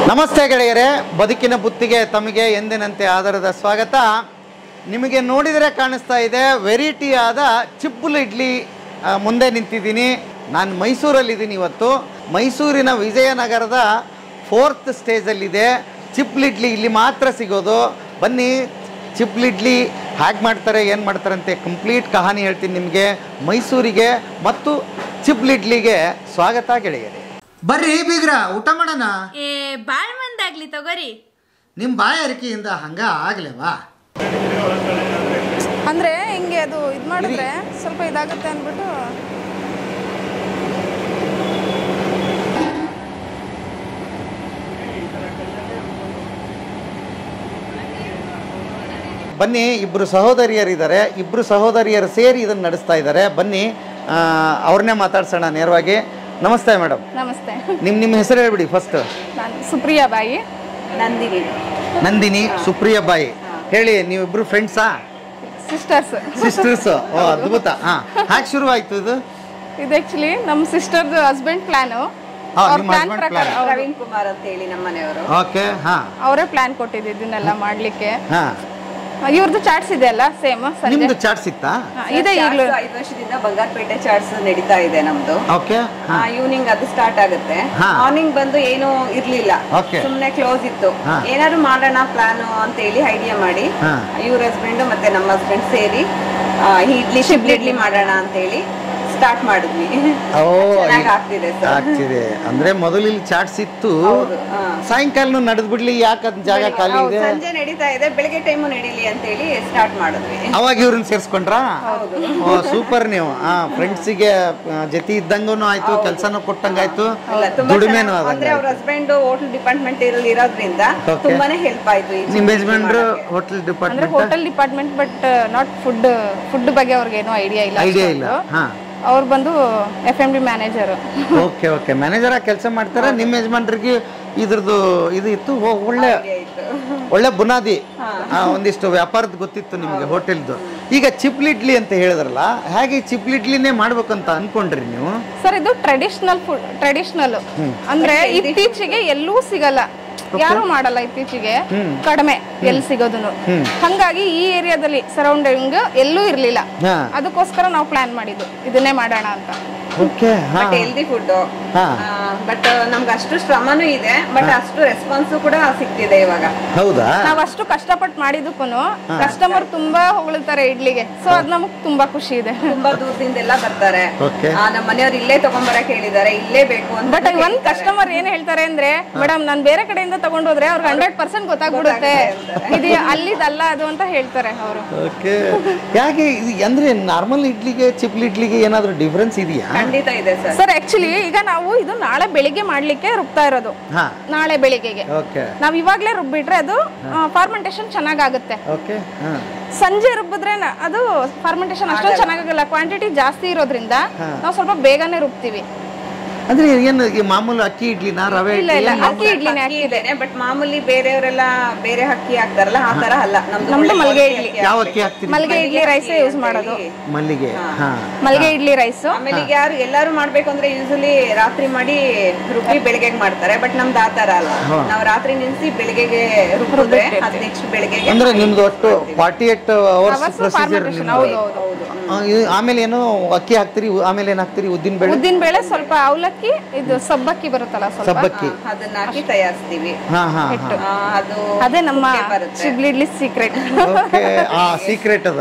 ನಮಸ್ತೆ ಗೆಳೆಯರೇ ಬದುಕಿನ ಬುತ್ತಿಗೆ ತಮಗೆ ಎಂದಿನಂತೆ ಆಧಾರದ ಸ್ವಾಗತ ನಿಮಗೆ ನೋಡಿದರೆ ಕಾಣಿಸ್ತಾ ಇದೆ ವೆರೈಟಿ ಆದ ಚಿಪ್ಪುಲು ಇಡ್ಲಿ ಆ, ಮುಂದೆ ನಿಂತಿದ್ದೀನಿ ನಾನು ಮೈಸೂರಲ್ಲಿದ್ದೀನಿ ಇವತ್ತು ಮೈಸೂರಿನ ವಿಜಯನಗರದ ಫೋರ್ತ್ ಸ್ಟೇಜಲ್ಲಿದೆ ಚಿಪ್ಲು ಇಡ್ಲಿ ಇಲ್ಲಿ ಮಾತ್ರ ಸಿಗೋದು ಬನ್ನಿ ಚಿಪ್ಲು ಇಡ್ಲಿ ಹೇಗೆ ಮಾಡ್ತಾರೆ ಏನು ಮಾಡ್ತಾರೆ ಅಂತ ಕಂಪ್ಲೀಟ್ ಕಹಾನಿ ಹೇಳ್ತೀನಿ ನಿಮಗೆ ಮೈಸೂರಿಗೆ ಮತ್ತು ಚಿಪ್ಲು ಇಡ್ಲಿಗೆ ಸ್ವಾಗತ ಗೆಳೆಯರೇ ಬರ್ರಿ ಬೀಗ್ರ ಊಟ ಮಾಡೋಣ ಏ ಬಾಳ್ ಮಂದಾಗ್ಲಿ ತಗೋರಿ ನಿಮ್ಮ ಬಾಯ ಅರಿಕೆಯಿಂದ ಹಂಗ ಆಗ್ಲೇವಾ ಅಂದ್ರೆ ಹಿಂಗೆ ಅದು ಇದು ಮಾಡಿದ್ರೆ ಸ್ವಲ್ಪ ಇದಾಗುತ್ತೆ ಅಂದ್ಬಿಟ್ಟು ಬನ್ನಿ ಇಬ್ಬರು ಸಹೋದರಿಯರಿದ್ದಾರೆ ಇಬ್ಬರು ಸಹೋದರಿಯರು ಸೇರಿ ಇದನ್ನು ನಡೆಸ್ತಾ ಇದ್ದಾರೆ ಬನ್ನಿ ಆ, ಅವ್ರನ್ನೇ ಮಾತಾಡ್ಸೋಣ ನೇರವಾಗಿ ನಮಸ್ತೆ ಮೇಡಮ್ ನಮಸ್ತೆ ನಿಮ್ಮ ನಿಮ್ಮ ಹೆಸರು ಹೇಳ್ಬಿಡಿ ಫಸ್ಟ್ ನಾನು ಸುಪ್ರಿಯಾ ಬಾಯಿ ನಂದಿನಿ ನಂದಿನಿ ಸುಪ್ರಿಯ ಬಾಯಿ ಹೇಳಿ ನೀವಿಬ್ರು ಫ್ರೆಂಡ್ಸಾ ಸಿಸ್ಟರ್ಸ್ ಸಿಸ್ಟರ್ಸ್ ಓ ಅದ್ಭುತ ಹಾಂ ಹಾಗೆ ಶುರು ಆಯ್ತು ಇದು ಇದು ಆಕ್ಚುಲಿ ನಮ್ಮ ಸಿಸ್ಟರ್ದು ಹಸ್ಬೆಂಡ್ ಪ್ಲಾನು ಹಾ, ಅವ್ರ ನಿಮ್ಮ ಪ್ಲಾನ್ husband ಪ್ರಕಾರ plan. ಹೌದು. ಪ್ರವೀಣ್ ಕುಮಾರ್ ಅಂತ ಹೇಳಿ ನಮ್ಮ ಮನೆಯವರು ಓಕೆ ಹಾಂ ಅವರೇ ಪ್ಲಾನ್ ಕೊಟ್ಟಿದ್ದು ಇದನ್ನೆಲ್ಲ ಮಾಡ್ಲಿಕ್ಕೆ ಹಾಂ ಇವ್ರದ್ದು ಚಾಟ್ಸ್ ಇದೆ ಅಲ್ಲ ಸೇಮ್ ಸಂಜೆ ನಿಮ್ದು ಚಾಟ್ ಸಿಕ್ತಾ ಹಾ, ಇದೆ ಈಗಲೂ ಚಾಟ್ಸ್ ಐದು ವರ್ಷದಿಂದ ಬಂಗಾರಪೇಟೆ ಚಾಟ್ಸ್ ನಡೀತಾ ಇದೆ ನಮ್ದು ಓಕೆ ಹಾಂ ಈವ್ನಿಂಗ್ ಅದು ಸ್ಟಾರ್ಟ್ ಆಗುತ್ತೆ ಹಾ. ಮಾರ್ನಿಂಗ್ ಬಂದು ಏನು ಇರ್ಲಿಲ್ಲ Okay. ಸುಮ್ನೆ ಕ್ಲೋಸ್ ಇತ್ತು ಹಾ. ಏನಾದ್ರು ಮಾಡೋಣ ಪ್ಲಾನ್ ಅಂತ ಹೇಳಿ ಐಡಿಯಾ ಮಾಡಿ ಹಾ. ಇವ್ರ ಹಸ್ಬೆಂಡ್ ಮತ್ತೆ ನಮ್ಮ ಹಸ್ಬೆಂಡ್ ಸೇರಿ ಆ, ಇಡ್ಲಿ ಶಿಬ್ಲಿ ಇಡ್ಲಿ ಮಾಡೋಣ ಅಂತ ಹೇಳಿ ಸ್ಟಾರ್ಟ್ ಮಾಡಿದ್ವಿ ಓ ಚೆನ್ನಾಗ್ ಆಗ್ತಿದೆ ಸರ್ ಆಗ್ತಿದೆ ಅಂದ್ರೆ ಮೊದಲು ಇಲ್ಲಿ ಚಾಟ್ಸ್ ಇತ್ತು ಹೌದು, ಹಾ. ಸಾಯಂಕಾಲ ನಡೆದ್ ಬಿಡ್ಲಿ ಯಾಕೆ ಅದ್ ಜಾಗ ಖಾಲಿ ಹೌದು, ಇದೆ ಸಂಜೆ ನಡೀತಾ ಇದೆ ಬೆಳಿಗ್ಗೆ ಟೈಮು ನಡೀಲಿ ಅಂತ ಹೇಳಿ ಸ್ಟಾರ್ಟ್ ಮಾಡಿದ್ವಿ ಅವಾಗ ಇವ್ರನ್ನ ಸೇರ್ಸ್ಕೊಂಡ್ರಾ ಹೌದು ಓ ಸೂಪರ್ ನೀವು ಆ ಫ್ರೆಂಡ್ಸಿಗೆ ಜೊತೆ ಇದ್ದಂಗೂ ಆಯ್ತು ಕೆಲಸನೂ ಕೊಟ್ಟಂಗಾಯ್ತು ಅಲ್ಲ, ತುಂಬಾ ದುಡಿಮೆನೂ ಚೆನ್ನಾಗ್- ಆದಂಗೆ ಅಂದ್ರೆ ಅವ್ರ ಹಸ್ಬೆಂಡ್ ಹೋಟೆಲ್ ಡಿಪಾರ್ಟ್ಮೆಂಟ್ ಇರಲ್ಲಿ ಇರೋದ್ರಿಂದ Okay. ತುಂಬಾನೇ ಹೆಲ್ಪ್ ಆಯ್ತು ಈ ನಿಮ್ಮ ಚಿಕ್ಕ ಯಜಮಾನ್ರು ಮಾಡಕ್ಕೆ. ಹೋಟೆಲ್ ಅಂದ್ರೆ department hotel department but not food food ಬಗ್ಗೆ ಅವ್ರಿಗೆ ಏನೋ ಐಡಿಯಾ ಇಲ್ಲ ಐಡಿಯಾ ಇಲ್ಲ ಹಾ ಅವ್ರು ಬಂದು F M D manager okay okay manager ಆಗಿ ಕೆಲಸ ಮಾಡ್ತಾರೆ ನಿಮ್ಮ ಯಜಮಾನ್ರಿಗೆ ಇದ್ರದ್ದು ಇದು ಇತ್ತು ಓ, ಒಳ್ಳೆ idea ಇತ್ತು. ಒಳ್ಳೆ ಬುನಾದಿ ಆ, ಒಂದಿಷ್ಟು ವ್ಯಾಪಾರದ ಗೊತ್ತಿತ್ತು ನಿಮಗೆ ಹೋಟೆಲ್ದು ಈಗ ಚಿಪ್ಲಿ ಇಡ್ಲಿ ಅಂತ ಹೇಳಿದ್ರಲ್ಲ ಹೇಗೆ ಚಿಪ್ಲಿ ಇಡ್ಲಿನೇ ಮಾಡ್ಬೇಕಂತ ಅನ್ಕೊಂಡ್ರಿ ನೀವು ಸರ್ ಇದು ಟ್ರೆಡಿಷನಲ್ ಫುಡ್ ಟ್ರೆಡಿಷನಲ್ ಅಂದ್ರೆ ಇತ್ತೀಚೆಗೆ ಎಲ್ಲೂ ಸಿಗಲ್ಲ ಯಾರು ಮಾಡಲ್ಲ ಇತ್ತೀಚೆಗೆ ಕಡಿಮೆ ಎಲ್ಲಿ ಸಿಗೋದನ್ನು ಹಂಗಾಗಿ ಈ ಏರಿಯಾದಲ್ಲಿ ಸರೌಂಡಿಂಗ್ ಎಲ್ಲೂ ಇರ್ಲಿಲ್ಲ ಹಾ ಅದಕ್ಕೋಸ್ಕರ ನಾವು ಪ್ಲಾನ್ ಮಾಡಿದ್ದು ಇದನ್ನೇ ಮಾಡೋಣ ಅಂತ ಓಕೆ ಹಾ ಬಟ್ ಹೆಲ್ದಿ ಫುಡ್ ಹಾ ಬಟ್ ನಮ್ಗೆ ಅಷ್ಟು ಶ್ರಮನೂ ಇದೆ ಬಟ್ ಅಷ್ಟು ರೆಸ್ಪಾನ್ಸ್ ಕೂಡ ಸಿಗ್ತಿದೆ ಇವಾಗ ಹೌದಾ ನಾವ್ ಅಷ್ಟು ಕಷ್ಟಪಟ್ಟು ಮಾಡಿದಕ್ಕೂ ಕಸ್ಟಮರ್ ತುಂಬಾ ಹೊಗಳ್ತಾರೆ ಇಡ್ಲಿಗೆ ಸೊ ಅದ್ ನಮಗ್ ತುಂಬಾ ಖುಷಿ ಇದೆ ತುಂಬಾ ದೂರದಿಂದೆಲ್ಲ ಬರ್ತಾರೆ ಓಕೆ ಆ, ನಮ್ಮ ಮನೆಯವ್ರು ಇಲ್ಲೇ ತಗೊಂಬರಕ್ ಹೇಳಿದ್ದಾರೆ ಇಲ್ಲೇ ಬೇಕು ಅಂತ ಬಟ್ ಒಂದ್ ಕಸ್ಟಮರ್ ಏನ್ ಹೇಳ್ತಾರೆ ಅಂದ್ರೆ ಮೇಡಮ್ ನಾನ್ ಬೇರೆ ಕಡೆಯಿಂದ ತಗೊಂಡ್ ಹೋದ್ರೆ ಅವ್ರಿಗೆ ಹಂಡ್ರೆಡ್ ಪರ್ಸೆಂಟ್ ಗೊತ್ತಾಗ್ಬಿಡುತ್ತೆ ಇದು ಅಲ್ಲಿದಲ್ಲ ಅದು ಅಂತ ಹೇಳ್ತಾರೆ ಅವರು ಓಕೆ ಯಾಕೆ ಇದು ಅಂದ್ರೆ ನಾರ್ಮಲ್ ಇಡ್ಲಿಗೆ ಚಿಪ್ಲಿ ಇಡ್ಲಿಗೆ ಏನಾದರೂ ಡಿಫ್ರೆನ್ಸ್ ಇದೆಯಾ ಖಂಡಿತ ಇದೆ ಸರ್ ಸರ್ ಆಕ್ಚುಲಿ ಈಗ ನಾವು ಇದು ನಾಳೆ ಬೆಳಿಗ್ಗೆ ಮಾಡ್ಲಿಕ್ಕೆ ರುಬ್ತಾ ಇರೋದು ಹಾ ನಾಳೆ ಬೆಳಿಗ್ಗೆಗೆ ಓಕೆ ನಾವ್ ಇವಾಗ್ಲೇ ರುಬ್ಬಿಟ್ರೆ ಅದು ಫಾರ್ಮೆಂಟೇಶನ್ ಚೆನ್ನಾಗಾಗುತ್ತೆ ಓಕೆ ಹಾ ಸಂಜೆ ರುಬ್ಬಿದ್ರೆ ನ- ಅದು ಫಾರ್ಮೆಂಟೇಶನ್ ಅಷ್ಟೊಂದು ಚೆನ್ನಾಗಾಗಲ್ಲ ಕ್ವಾಂಟಿಟಿ ಜಾಸ್ತಿ ಇರೋದ್ರಿಂದ ನಾವು ಸ್ವಲ್ಪ ಬೇಗನೆ ರುಬ್ತೀವಿ ಅಂದ್ರೆ ಏನು ಈ ಮಾಮೂಲು ಅಕ್ಕಿ ಇಡ್ಲಿನ ರವೆ ಇಲ್ಲ ಇಡ್ಲಿ ಇಲ್ಲ ಏನು? ಅಕ್ಕಿ ಇಡ್ಲಿನೇ ಅಕ್ಕಿ ಇದೇನೆ ಬಟ್ ಮಾಮೂಲಿ ಬೇರೆಯವರೆಲ್ಲ ಬೇರೆ ಅಕ್ಕಿ ಹಾಕ್ತಾರಲ್ಲ ಆ ತರ ಅಲ್ಲ ನಮ್ದು ನಮ್ದು ಒಳ್ಳೆ ಮಲ್ಗೆ quality ಇಡ್ಲಿ. ಅಕ್ಕಿ ಯಾವ ಹಾಕ್ಬೇಕು. ಅಕ್ಕಿ ಹಾಕ್ತೀರಿ ಮಲ್ಗೆ ಇಡ್ಲಿ ರೈಸೇ ಯೂಸ್ ಮಾಡೋದು ಮಲ್ಲಿಗೆ ಹಾ ಮಲ್ಗೆ ಇಡ್ಲಿ ರೈಸ್ ಆಮೇಲೆ ಈಗ ಯಾರು ಎಲ್ಲಾರು ಮಾಡ್ಬೇಕು ಅಂದ್ರೆ ಯೂಸಲಿ ರಾತ್ರಿ ಮಾಡಿ ರುಬ್ಬಿ ಬೆಳಿಗ್ಗೆ ಮಾಡ್ತಾರೆ ಬಟ್ ನಮ್ದು ಆ ತರ ಅಲ್ಲ ಹಾ. ನಾವು ರಾತ್ರಿ ನಿಲ್ಸಿ ಬೆಳಿಗ್ಗೆಗೆ ರುಬ್ಬಿದ್ರೆ ಅದ್ ನೆಕ್ಸ್ಟ್ ಬೆಳಿಗ್ಗೆಗೆ ಅಂದ್ರೆ ನಿಮ್ದು ಒಟ್ಟು forty eight hours hours procedure fermentation ಹೌದು ಹೌದು ಆಮೇಲೆ ಏನು ಅಕ್ಕಿ ಹಾಕ್ತೀರಿ ಉ- ಆಮೇಲೆ ಏನ್ ಹಾಕ್ತೀರಿ ಉದ್ದಿನ ಬೇಳೆ ಉದ್ದಿನ ಬೇಳೆ ಸ್ವಲ್ಪ ಅವಲಕ್ಕಿ ಇದು ಸಬ್ಬಕ್ಕಿ ಬರುತ್ತಲ್ಲ ಸ್ವಲ್ಪ ಸಬ್ಬಕ್ಕಿ ಅದನ್ನ ಹಾಕಿ ತಯಾರಿಸ್ತೀವಿ ಹಾ ಹಾ ಆ, ಅದು ಅದೇ ನಮ್ಮ ಮುದ್ದೆ ಬರುತ್ತೆ ಚಿಬ್ಲಿ ಇಡ್ಲಿ ಸೀಕ್ರೆಟ್ ಓಕೆ ಆ ಸೀಕ್ರೆಟ್ ಅದ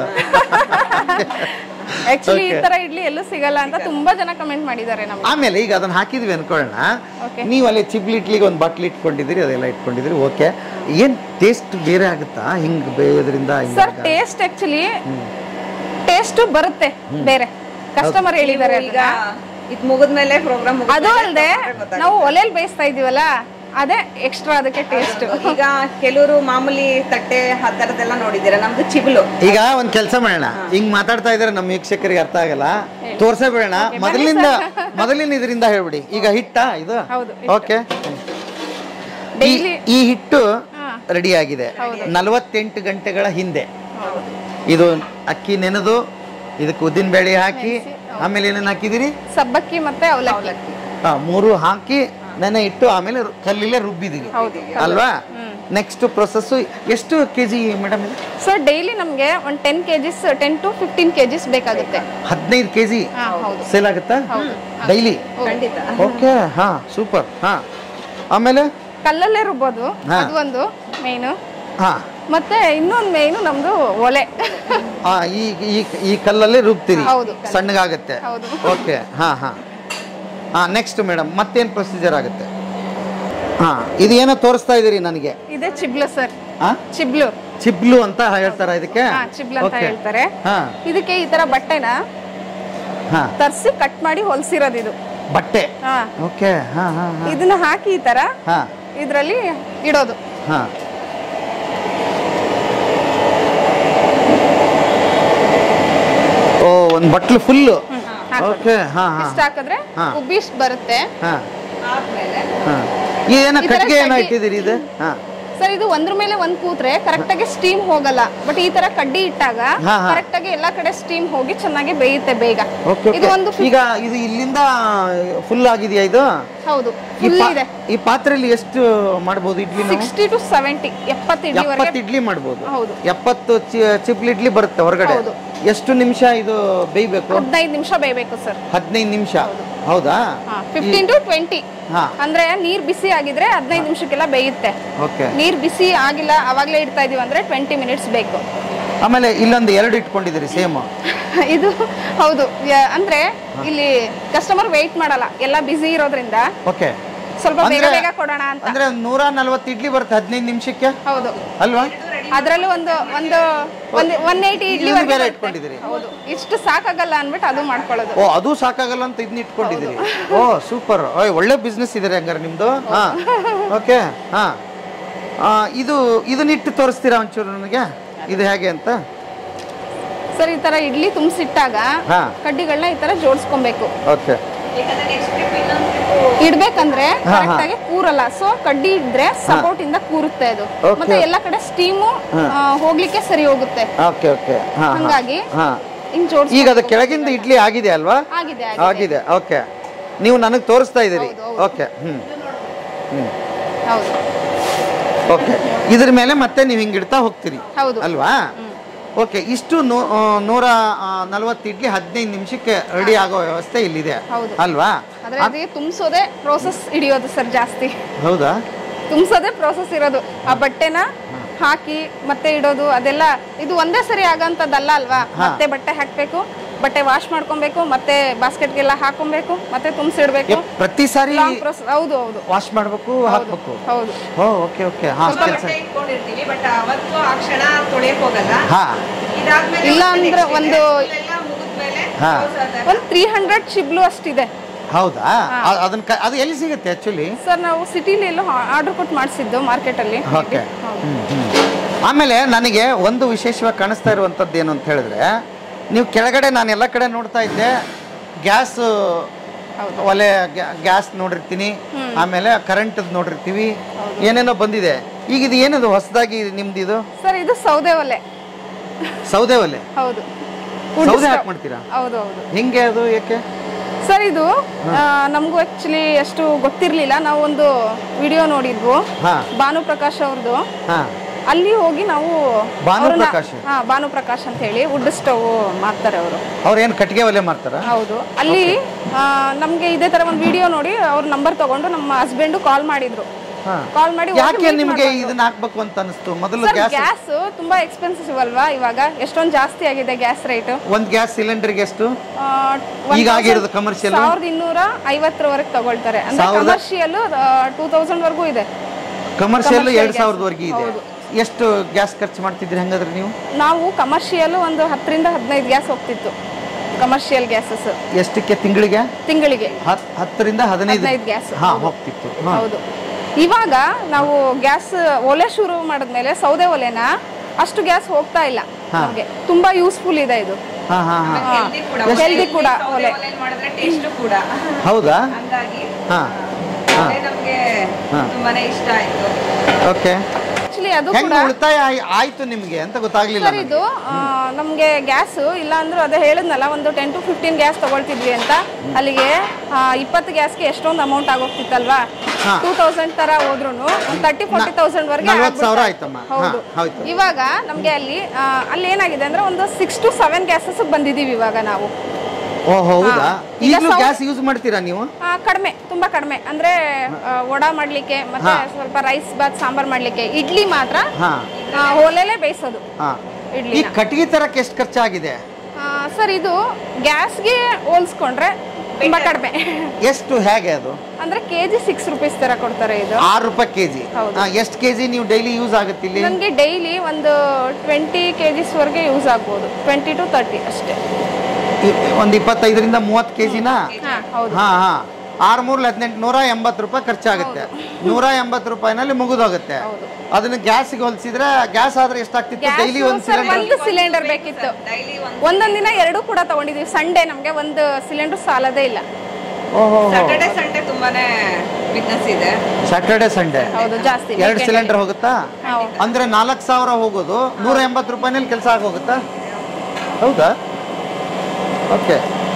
ಆಕ್ಚುಲಿ ಈ ತರ ಇಡ್ಲಿ ಎಲ್ಲೂ ಸಿಗಲ್ಲ ಅಂತ ತುಂಬಾ ಜನ ಕಮೆಂಟ್ ಮಾಡಿದ್ದಾರೆ ನಮ್ಗೆ ಆಮೇಲೆ ಈಗ ಅದನ್ನ ಹಾಕಿದ್ವಿ ಅನ್ಕೊಳ್ಳೋಣ Okay. ನೀವು ಅಲ್ಲಿ ಚಿಬ್ಲಿ ಇಡ್ಲಿಗೆ ಒಂದು ಬಾಟ್ಲಿ ಇಟ್ಕೊಂಡಿದ್ದೀರಿ ಅದೆಲ್ಲ ಇಟ್ಕೊಂಡಿದ್ದೀರಿ ಓಕೆ ಏನ್ ಟೇಸ್ಟ್ ಬೇರೆ ಆಗುತ್ತಾ ಹಿಂಗ್ ಬೇಯೋದ್ರಿಂದ ಸರ್ ಟೇಸ್ಟ್ ಆಕ್ಚುಲಿ ಟೇಸ್ಟ್ ಬರುತ್ತೆ ಬೇರೆ ಕಸ್ಟಮರ್ ಹೇಳಿದ್ದಾರೆ ಈಗ ಇದ್ ಮುಗಿದ್ಮೇಲೆ ಪ್ರೋಗ್ರಾಮ್ ಅದು ಅಲ್ಲದೆ ನಾವು ಒಲೆಯಲ್ಲಿ ಬೇಯಿಸ್ತಾ ಇದೀವಲ್ಲ ಅದೇ ಎಕ್ಸ್ಟ್ರಾ ಅದಕ್ಕೆ ಟೇಸ್ಟ್ ಈಗ ಕೆಲವರು ಮಾಮೂಲಿ ತಟ್ಟೆ ಆ ಥರದ್ದೆಲ್ಲ ನೋಡಿದ್ದೀರಾ ನಮ್ದು ಚಿಬ್ಲು ಈಗ ಒಂದ್ ಕೆಲಸ ಮಾಡೋಣ ಹಿಂಗ್ ಮಾತಾಡ್ತಾ ಇದ್ರೆ ನಮ್ಮ ವೀಕ್ಷಕರಿಗೆ ಅರ್ಥ ಆಗಲ್ಲ ತೋರ್ಸೇ ಬಿಡೋಣ ಮೊದಲಿಂದ ಮೊದಲಿನ ಇದರಿಂದ ಹೇಳ್ಬಿಡಿ ಈಗ ಹಿಟ್ಟ ಇದು ಹೌದು, ಓಕೆ ಡೈಲಿ ಈ ಹಿಟ್ಟು ರೆಡಿ ಆಗಿದೆ ನಲವತ್ತೆಂಟು ಗಂಟೆಗಳ ಹಿಂದೆ ಇದು ಅಕ್ಕಿ ನೆನೆದು ಇದಕ್ಕೆ ಉದ್ದಿನ ಬೇಳೆ ಹಾಕಿ ಆಮೇಲೆ ಏನೇನು ಹಾಕಿದಿರಿ ಸಬ್ಬಕ್ಕಿ ಮತ್ತೆ ಅವಲಕ್ಕಿ ಹಾ, ಮೂರು ಹಾಕಿ ನೆನೆ ಇಟ್ಟು ಆಮೇಲೆ ರು- ಕಲ್ಲಿಲೆ ರುಬ್ಬಿದೀವಿ ಹೌದು, ಅಲ್ವಾ ನೆಕ್ಸ್ಟ್ ಪ್ರೊಸೆಸ್ ಎಷ್ಟು ಕೆ ಜಿ ಮೇಡಮ್ ಇದು ಸರ್ ಡೈಲಿ ನಮಗೆ ಒಂದು ten KGs ten to fifteen KGs ಬೇಕಾಗುತ್ತೆ ಹದಿನೈದು ಕೆ ಜಿ ಹಾ ಹೌದು ಸೇಲ್ ಆಗುತ್ತಾ ಡೈಲಿ ಖಂಡಿತ ಓಕೆ ಹಾ ಸೂಪರ್ ಹಾ ಆಮೇಲೆ ಕಲ್ಲಲ್ಲೇ ರುಬ್ಬೋದು ಹಾ. ಅದು ಒಂದು ಮೇಯ್ನು ಹಾ ಮತ್ತೆ ಇನ್ನೊಂದು ಮೇಯ್ನು ನಮ್ದು ಒಲೆ ಆ, ಈ ಈ ಈ ಕಲ್ಲಲ್ಲಿ ರುಬ್ತೀರಿ ಹೌದು. ಸಣ್ಣಗಾಗುತ್ತೆ ಹೌದು. ಓಕೆ ಹಾ ಹಾ ಹಾ ನೆಕ್ಸ್ಟ್ ಮೇಡಮ್ ಮತ್ತೇನು ಪ್ರೊಸೀಜರ್ ಆಗುತ್ತೆ ಹಾ ಇದು ಏನೋ ತೋರಿಸ್ತಾ ಇದೀರಿ ನನಗೆ ಇದೆ ಚಿಬ್ಲು ಸರ್ ಹಾ ಚಿಬ್ಲು ಚಿಬ್ಲು ಅಂತ ಹೇಳ್ತಾರ ಇದಕ್ಕೆ ಹಾ ಚಿಬ್ಲು ಅಂತ Okay. ಹೇಳ್ತಾರೆ ಹಾ ಇದಕ್ಕೆ ಈ ತರ ಬಟ್ಟೆನ ಹಾ ತರಿಸಿ ಕಟ್ ಮಾಡಿ ಹೊಲ್ಸಿರೋದು ಇದು ಬಟ್ಟೆ ಹಾ ಓಕೆ ಹಾ ಹಾ ಹಾ ಇದನ್ನ ಹಾಕಿ ಈ ತರ ಹಾ ಇದ್ರಲ್ಲಿ ಇಡೋದು ಹಾ ಓ ಒಂದು ಬಟ್ಲು ಫುಲ್ಲು ಹಾಕೋದು. ಓಕೆ ಹಾ ಹಾ ಇಷ್ಟ ಹಾಕಿದ್ರೆ ಹಾ. ಉಬ್ಬಿ ಇಷ್ಟ್ ಬರುತ್ತೆ ಹಾ ಆದ್ಮೇಲೆ ಹಾ ಏನೋ ಈ ತರ ಕಟ್ಟಿಗೆ ಏನೋ ಕಡ್ಡಿ- ಇಟ್ಟಿದ್ದೀರಿ ಇದು ಹಾ ಸರ್ ಇದು ಒಂದ್ರ ಮೇಲೆ ಒಂದ್ ಕೂತ್ರೆ ಕರೆಕ್ಟ್ ಆಗಿ ಸ್ಟೀಮ್ ಹೋಗಲ್ಲ ಬಟ್ ಈ ತರ ಕಡ್ಡಿ ಇಟ್ಟಾಗ ಹಾ, ಹಾ. ಕರೆಕ್ಟ್ ಆಗಿ ಎಲ್ಲಾ ಕಡೆ ಸ್ಟೀಮ್ ಹೋಗಿ ಚೆನ್ನಾಗಿ ಬೇಯುತ್ತೆ ಬೇಗ ಓಕೆ ಇದು ಒಂದು ಓಕೆ ಈಗ ಇದು ಇಲ್ಲಿಂದ ಫುಲ್ ಆಗಿದೆಯಾ ಇದು ಹೌದು ಈ ಫುಲ್ ಪಾ- ಇದೆ ಈ ಪಾತ್ರೆಯಲ್ಲಿ ಎಷ್ಟು ಮಾಡ್ಬೋದು ಇಡ್ಲಿ ನಾವು ಸಿಕ್ಸ್ಟಿ ಟು ಸೆವೆಂಟಿ ಎಪ್ಪತ್ತು ಇಡ್ಲಿವರೆಗೆ ಎಪ್ಪತ್ತು ಇಡ್ಲಿ ಮಾಡ್ಬೋದು ಹೌದು. ಎಪ್ಪತ್ತು ಚಿ- ಚಿಪ್ಲಿ ಇಡ್ಲಿ ಬರುತ್ತೆ ಹೊರಗಡೆ ಹೌದು. ಎಷ್ಟು ನಿಮಿಷ ಇದು ಬೇಯ್ಬೇಕು ಹದಿನೈದು ನಿಮಿಷ ಬೇಯಬೇಕು ಸರ್ ಹದಿನೈದು ನಿಮಿಷ ಹೌದಾ ಫಿಫ್ಟೀನ್ ಟು ಟ್ವೆಂಟಿ ಹಾ ಅಂದ್ರೆ ನೀರ್ ಬಿಸಿ ಆಗಿದ್ರೆ ಹದಿನೈದು ನಿಮಿಷಕ್ಕೆಲ್ಲ ಬೇಯುತ್ತೆ ಓಕೆ ನೀರ್ ಬಿಸಿ ಆಗಿಲ್ಲ ಅವಾಗ್ಲೇ ಇಡ್ತಾ ಇದೀವಿ ಅಂದ್ರೆ ಟ್ವೆಂಟಿ ಮಿನಿಟ್ಸ್ ಬೇಕು ಆಮೇಲೆ ಇಲ್ಲೊಂದು ಎರಡು ಇಟ್ಕೊಂಡಿದ್ದೀರಿ ಸೇಮ್ ಇದು ಹೌದು ಯ- ಅಂದ್ರೆ ಇಲ್ಲಿ ಕಸ್ಟಮರ್ ವೇಟ್ ಮಾಡಲ್ಲ ಎಲ್ಲ ಬಿಸಿ ಇರೋದ್ರಿಂದ ಓಕೆ ಸ್ವಲ್ಪ ಬೇಗ ಅಂದ್ರೆ- ಬೇಗ ಕೊಡೋಣ ಅಂತ ಅಂದ್ರೆ ನೂರ ನಲ್ವತ್ತು ಇಡ್ಲಿ ಬರುತ್ತೆ ಹದಿನೈದು ನಿಮಿಷಕ್ಕೆ ಹೌದು ಅಲ್ವಾ ಅದ್ರಲ್ಲೂ ಒಂದು ಒಂದು ಒಂದು ಒನ್ ಏಯ್ಟಿ ಇಡ್ಲಿ ಇದನ್ನು ಬೇರೆ ಇಟ್ಕೊಂಡಿದ್ದೀರಿ ಹೌದು ಇಷ್ಟು ಸಾಕಾಗಲ್ಲ ಅನ್ಬಿಟ್ಟು ಅದು ಮಾಡ್ಕೊಳ್ಳೋದು ಓ ಅದು ಸಾಕಾಗಲ್ಲ ಅಂತ ಇದನ್ನ ಇಟ್ಕೊಂಡಿದ್ದೀರಿ ಓ ಸೂಪರ್ ಓಯ್ ಒಳ್ಳೆ ಬಿಸ್ನೆಸ್ ಇದೆ ಹಂಗಾರೆ ನಿಮ್ದು ಹಾ ಓಕೆ ಹಾ ಆ, ಇದು ಇದನ್ನಿಟ್ಟು ತೋರಿಸ್ತೀರಾ ಒಂಚೂರು ನನಗೆ ಇದು ಹೇಗೆ ಅಂತ ಸರ್ ಈ ತರ ಇಡ್ಲಿ ತುಂಬಿಸಿಟ್ಟಾಗ ಹಾ. ಕಡ್ಡಿಗಳನ್ನ ಈ ತರ ಜೋಡಿಸ್ಕೊಬೇಕು ಓಕೆ ಯಾಕಂದ್ರೆ ನೆಕ್ಸ್ಟ್ ಟ್ರಿಪ್ ಇನ್ನೊಂದು ಟ್ರಿಪ್ ಇಡ್ಬೇಕಂದ್ರೆ ಹಾ, ಹಾ. ಕರೆಕ್ಟ್ ಆಗಿ ಕೂರಲ್ಲ ಸೊ ಕಡ್ಡಿ ಇದ್ರೆ ಸಪೋರ್ಟ್ ಇಂದ ಕೂರುತ್ತೆ ಅದು Okay. ಮತ್ತೆ ಎಲ್ಲ ಕಡೆ ಸ್ಟೀಮು ಹೋಗ್ಲಿಕ್ಕೆ ಸರಿ ಹೋಗುತ್ತೆ ಓಕೆ ಓಕೆ ಹಾ ಹಂಗಾಗಿ ಹಾ ಹಿಂಗ್ ಜೋಡಿಸ್ ಈಗ ಅದು ಕೆಳಗಿಂದ ಇಡ್ಲಿ ಆಗಿದೆ ಅಲ್ವಾ ಆಗಿದೆ ಆಗಿದೆ ಆಗಿದೆ ಓಕೆ ನೀವು ನನಗೆ ತೋರಿಸ್ತಾ ಇದ್ದೀರಿ ಹೌದು, ಹೌದು. ಓಕೆ ಹ್ಮ್ ಹ್ಮ್ ಹೌದು ಓಕೆ ಇದ್ರ ಮೇಲೆ ಮತ್ತೆ ನೀವು ಹಿಂಗೆ ಇಡ್ತಾ ಹೋಗ್ತೀರಿ ಹೌದು. ಅಲ್ವಾ ಓಕೆ ಇಷ್ಟು ನೂ- ಆ, ನೂರ ಆ, ನಲವತ್ತು ಇಡ್ಲಿ ಹದಿನೈದು ನಿಮಿಷಕ್ಕೆ ರೆಡಿ ಆಗೋ ವ್ಯವಸ್ಥೆ ಇಲ್ಲಿದೆ ಹೌದು. ಅಲ್ವಾ ಆದ್ರೆ ಅದಕ್ಕೆ ತುಂಬಿಸೋದೇ ಪ್ರೋಸೆಸ್ ಹಿಡಿಯೋದು ಸರ್ ಜಾಸ್ತಿ ಹೌದಾ ತುಂಬಿಸೋದೇ ಪ್ರೋಸೆಸ್ ಇರೋದು ಆ ಬಟ್ಟೆನ ಹಾಕಿ ಮತ್ತೆ ಇಡೋದು ಅದೆಲ್ಲ ಇದು ಒಂದೇ ಸರಿ ಆಗಂತದ್ದಲ್ಲ ಅಲ್ವಾ ಮತ್ತೆ ಬಟ್ಟೆ ಹಾಕ್ಬೇಕು ಬಟ್ಟೆ ವಾಶ್ ಮಾಡ್ಕೊಬೇಕು ಮತ್ತೆ ಬಾಸ್ಕೆಟ್ಗೆಲ್ಲ ಹಾಕೊಬೇಕು ಮತ್ತೆ ತುಂಬಿಸಿಡ್ಬೇಕು ಏ, ಪ್ರತಿ ಸಾರಿ ಲಾಂಗ್ ಪ್ರೋಸೆಸ್ ಹೌದು ಹೌದು ವಾಶ್ ಮಾಡಬೇಕು ಹಾಕ್ಬೇಕು ಹೌದು ಓ ಓಕೆ ಓಕೆ ಹಾ ಸ್ವಲ್ಪ ಕೆಲಸ ಬಟ್ಟೆ ಇಟ್ಕೊಂಡಿರ್ತೀವಿ ಬಟ್ ಅವತ್ತು ಆ ಕ್ಷಣ ತೊಳೆಯಕ್ ಹೋಗಲ್ಲ ಹಾ ಇದಾದ್ಮೇಲೆ ಇಲ್ಲ ಮತ್ತೆ ಅಂದ್ರೆ next ಒಂದು- ಇದೆ. ಎಲ್ಲ ಮುಗಿದ್ಮೇಲೆ ಹಾ. close ಆದಾಗ ಒಂದು ತ್ರೀ ಹಂಡ್ರೆಡ್ ಚಿಬ್ಲು ಅಷ್ಟಿದೆ ಹೌದಾ ಅ- ಅದನ್ನ ಕ- ಅದು ಎಲ್ಲಿ ಸಿಗುತ್ತೆ ಆಕ್ಚುಲಿ ಸರ್ ನಾವು ಸಿಟಿಲಿ ಎಲ್ಲೋ ಆರ್ಡರ್ ಕೊಟ್ಟು ಮಾಡಿಸಿದ್ದು ಮಾರ್ಕೆಟಲ್ಲಿ ಓಕೆ ಆಮೇಲೆ ನನಗೆ ಒಂದು ವಿಶೇಷವಾಗಿ ಕಾಣಿಸ್ತಾ ಇರುವಂಥದ್ದು ಏನು ಅಂತ ಹೇಳಿದ್ರೆ ನೀವು ಕೆಳಗಡೆ ನಾನು ಎಲ್ಲ ಕಡೆ ನೋಡ್ತಾ ಇದ್ದೆ ಗ್ಯಾಸ್ ಒಲೆ ಗ್ಯಾಸ್ ನೋಡಿರ್ತೀನಿ ಆಮೇಲೆ ಕರೆಂಟ್ ನೋಡಿರ್ತೀವಿ ಏನೇನೋ ಬಂದಿದೆ ಈಗ ಇದು ಏನದು ಹೊಸದಾಗಿ ನಿಮ್ದು ಇದು ಸರ್ ಇದು ಸೌದೆ ಒಲೆ ಸೌದೆ ಒಲೆ ಹೌದು ಸೌದೆ ಹಾಕಿ ಮಾಡ್ತೀರಾ ಹೌದು ಹೌದು ಹೆಂಗೆ ಅದು ಏಕೆ ಸರ್ ಇದು ಆ, ನಮಗೂ ಆಕ್ಚುಲಿ ಅಷ್ಟು ಗೊತ್ತಿರ್ಲಿಲ್ಲ ನಾವು ಒಂದು ವಿಡಿಯೋ ನೋಡಿದ್ವು ಹಾ ಭಾನು ಪ್ರಕಾಶ್ ಅವ್ರದ್ದು ಹಾ ಅಲ್ಲಿ ಹೋಗಿ ನಾವು ಭಾನು ಅವ್ರನ್ನ- ಪ್ರಕಾಶ್? ಹಾ ಭಾನು ಪ್ರಕಾಶ್ ಅಂತ ಹೇಳಿ ವುಡ್ ಸ್ಟವ್ ಮಾಡ್ತಾರೆ ಅವರು ಅವ್ರೇನು ಕಟ್ಟಿಗೆ ಒಲೆ ಮಾಡ್ತಾರಾ ಹೌದು ಅಲ್ಲಿ ಆ, ನಮ್ಗೆ ಇದೇ ತರ ಒಂದು ವಿಡಿಯೋ ನೋಡಿ ಅವ್ರ ನಂಬರ್ ತಗೊಂಡು ನಮ್ಮ ಹಸ್ಬೆಂಡ್ ಕಾಲ್ ಮಾಡಿದ್ರು ಹಾ ಕಾಲ್ ಮಾಡಿ ಯಾಕೆ ನಿಮ್ಗೆ ಇದನ್ನ ಹಾಕ್ಬೇಕು ಅಂತ ಅನಿಸ್ತು ಮೊದಲು ಗ್ಯಾಸ್ ಗ್ಯಾಸ್ ತುಂಬಾ ಎಕ್ಸ್ಪೆನ್ಸಿವ್ ಅಲ್ವಾ ಇವಾಗ ಎಷ್ಟೊಂದು ಜಾಸ್ತಿ ಆಗಿದೆ ಗ್ಯಾಸ್ ರೇಟ್ ಒಂದ್ ಗ್ಯಾಸ್ ಸಿಲಿಂಡರ್ಗೆ ಎಷ್ಟು ಈಗ ಆಗಿರೋದು commercial? ಸಾವಿರದ ಇನ್ನೂರ ಐವತ್ತರವರೆಗೆ ತಗೊಳ್ತಾರೆ ಅಂದ್ರೆ ಸಾವಿರದ- ಕಮರ್ಷಿಯಲ್ ಟೂ ತೌಸಂಡ್ ವರ್ಗೂ ಇದೆ ಕಮರ್ಷಿಯಲ್ Commercial ಎರಡ್ gas. ಸಾವಿರದವರೆಗೆ ಇದೆ ಹೌದು. ಎಷ್ಟು ಗ್ಯಾಸ್ ಖರ್ಚು ಮಾಡ್ತಿದ್ರಿ ಹಂಗಾದ್ರೆ ನೀವು ನಾವು ಕಮರ್ಷಿಯಲ್ ಒಂದು ಹತ್ತರಿಂದ ಹದಿನೈದು ಗ್ಯಾಸ್ ಹೋಗ್ತಿತ್ತು ಕಮರ್ಷಿಯಲ್ ಗ್ಯಾಸಸ್ ಎಷ್ಟಕ್ಕೆ ತಿಂಗಳಿಗೆ ತಿಂಗಳಿಗೆ ಹತ್ ಹತ್ತರಿಂದ ಹದಿನೈದು ಹದಿನೈದು ಗ್ಯಾಸ್ ಹಾ ಹೋಗ್ತಿತ್ತು ಹಾ. ಹೌದು ಇವಾಗ ನಾವು ಗ್ಯಾಸ್ ಒಲೆ ಶುರು ಮಾಡಿದ್ಮೇಲೆ ಸೌದೆ ಒಲೆನ ಅಷ್ಟು ಗ್ಯಾಸ್ ಹೋಗ್ತಾ ಇಲ್ಲ ನಮ್ಗೆ ತುಂಬಾ ಯೂಸ್ಫುಲ್ ಇದೆ ಇದು ಹಾ ಹಾ ಹಾ ಹೆಲ್ದಿ ಕೂಡ Healthy ಕೂಡ ಸೌದೆ ಒಲೆ. ಒಲೆಯಲ್ಲಿ ಮಾಡಿದ್ರೆ ಟೇಸ್ಟ್ ಕೂಡ ಹೌದಾ ಹಂಗಾಗಿ ಹಾ ಅದೇ ನಮ್ಗೆ ಹಾ. ತುಂಬಾನೇ ಇಷ್ಟ ಆಯ್ತು ಓಕೆ ಆಕ್ಚುಲಿ ಅದು ಹೆಂಗ್ ಕೂಡ ಉಳಿತಾಯ ಆಯ್- ಆಯ್ತು ನಿಮ್ಗೆ ಅಂತ ಗೊತ್ತಾಗ್ಲಿಲ್ಲ ಸರ್ ಇದು ಆ, ನಮ್ಗೆ ಗ್ಯಾಸ್ ಇಲ್ಲ ಅಂದ್ರೂ ಅದೇ ಹೇಳಿದ್ನಲ್ಲ ಒಂದು ಟೆನ್ ಟು ಫಿಫ್ಟೀನ್ ಗ್ಯಾಸ್ ತಗೊಳ್ತಿದ್ವಿ ಅಂತ ಅಲ್ಲಿಗೆ ಆ, ಇಪ್ಪತ್ತು ಗ್ಯಾಸ್ಗೆ ಎಷ್ಟೊಂದು ಅಮೌಂಟ್ ಆಗೋಗ್ತಿತ್ತಲ್ವಾ ಹಾ. ಟೂ ತೌಸಂಡ್ ತರ ಹೋದ್ರು ಒಂದು ತರ್ಟಿ ಫಾರ್ಟಿ ತೌಸಂಡ್ ವರ್ಗೆ ನಲ್ವತ್ತು ಸಾವಿರ ಆಗ್ಬಿಡ್ತಾ ಆಯ್ತಮ್ಮ ಇತ್ತು. ಹೌದು ಹಾ, ಆಯ್ತು ಇವಾಗ ನಮ್ಗೆ ಅಲ್ಲಿ ಆ, ಅಲ್ಲಿ ಏನಾಗಿದೆ ಅಂದ್ರೆ ಒಂದು ಸಿಕ್ಸ್ ಟು ಸೆವೆನ್ ಗ್ಯಾಸಸ್ ಬಂದಿದೀವಿ ಇವಾಗ ನಾವು ಓ ಹೌದಾ ಹಾ. ಈಗ ಈಗಲೂ ಸೌ- ಗ್ಯಾಸ್ ಯೂಸ್ ಮಾಡ್ತೀರಾ ನೀವು ಆ, ಕಡಿಮೆ ತುಂಬಾ ಕಡಿಮೆ ಅಂದ್ರೆ ಆ, ವಡಾ ಮಾಡ್ಲಿಕ್ಕೆ ಮತ್ತೆ ಹಾ. ಸ್ವಲ್ಪ ರೈಸ್ ಬಾತ್ ಸಾಂಬಾರ್ ಮಾಡ್ಲಿಕ್ಕೆ ಇಡ್ಲಿ ಮಾತ್ರ ಹಾ ಆ, ಒಲೆಲೇ ಬೇಯಿಸೋದು ಹಾ ಈ ಇಡ್ಲಿ ಕಟ್ಟಿಗೆ ತರಕ್ಕೆ ಎಷ್ಟು ಖರ್ಚಾಗಿದೆ ಸರ್ ಇದು ಗ್ಯಾಸ್ಗೆ ಹೋಲ್ಸ್ಕೊಂಡ್ರೆ ತುಂಬಾ ಕಡಿಮೆ ಎಷ್ಟು ಹೇಗೆ ಅದು ಅಂದ್ರೆ ಕೆಜಿ ಸಿಕ್ಸ್ ರುಪೀಸ್ ತರ ಕೊಡ್ತಾರೆ ಇದು ಆರು ರೂಪಾಯಿ ಕೆಜಿ ಹೌದು. ಎಷ್ಟು ಕೆಜಿ ನೀವು ಡೈಲಿ ಯೂಸ್ ಆಗುತ್ತೆ ಇಲ್ಲಿ ನನಗೆ ಡೈಲಿ ಒಂದು ಟ್ವೆಂಟಿ ಕೆಜಿಸ್ ವರೆಗೆ ಯೂಸ್ ಆಗ್ಬೋದು ಟ್ವೆಂಟಿ ಟು ತರ್ಟಿ ಅಷ್ಟೇ ಇ- ಒಂದು ಇಪ್ಪತ್ತೈದರಿಂದ ಮೂವತ್ತು ಕೆಜಿನ ಹಾ ಹೌದು ಹಾ ಹಾ ಆರು ಮೂರು ಹದಿನೆಂಟು ನೂರ ಎಂಬತ್ತು ರೂಪಾಯಿ ಖರ್ಚಾಗುತ್ತೆ ನೂರ ಎಂಬತ್ತು ರೂಪಾಯಿನಲ್ಲಿ ಮುಗಿದೋಗುತ್ತೆ ಹೌದು. ಅದನ್ನ ಗ್ಯಾಸ್ಗೆ ಹೋಲಿಸಿದ್ರೆ ಗ್ಯಾಸ್ ಆದ್ರೆ ಎಷ್ಟಾಗ್ತಿತ್ತು ಡೈಲಿ ಒಂದು ಸರ್ ಸಿಲಿಂಡರ್ ಒಂದು ಸಿಲಿಂಡರ್ ಬೇಕಿತ್ತು ಡೈಲಿ ಒಂದು ಒಂದೊಂದ್ ದಿನ ಎರಡು ಕೂಡ ತಗೊಂಡಿದೀವಿ ಸಂಡೇ ನಮ್ಗೆ ಒಂದು ಸಿಲಿಂಡರ್ ಸಾಲದೇ ಇಲ್ಲ ಓಹೋ ಸಾಟರ್ಡೆ ಸಂಡೇ ತುಂಬಾನೇ ಬಿಸ್ನೆಸ್ ಇದೆ ಸ್ಯಾಟರ್ಡೆ ಸಂಡೇ ಹೌದು ಜಾಸ್ತಿ ಎರಡು weekend ಸಿಲಿಂಡರ್ ಹೋಗುತ್ತಾ ಹೌದು. ಅಂದ್ರೆ ನಾಲ್ಕು ಸಾವಿರ ಹೋಗೋದು ನೂರ ಎಂಬತ್ತು ರೂಪಾಯಿನಲ್ಲಿ ಕೆಲಸ ಆಗೋಗುತ್ತಾ ಹೌದಾ ಓಕೆ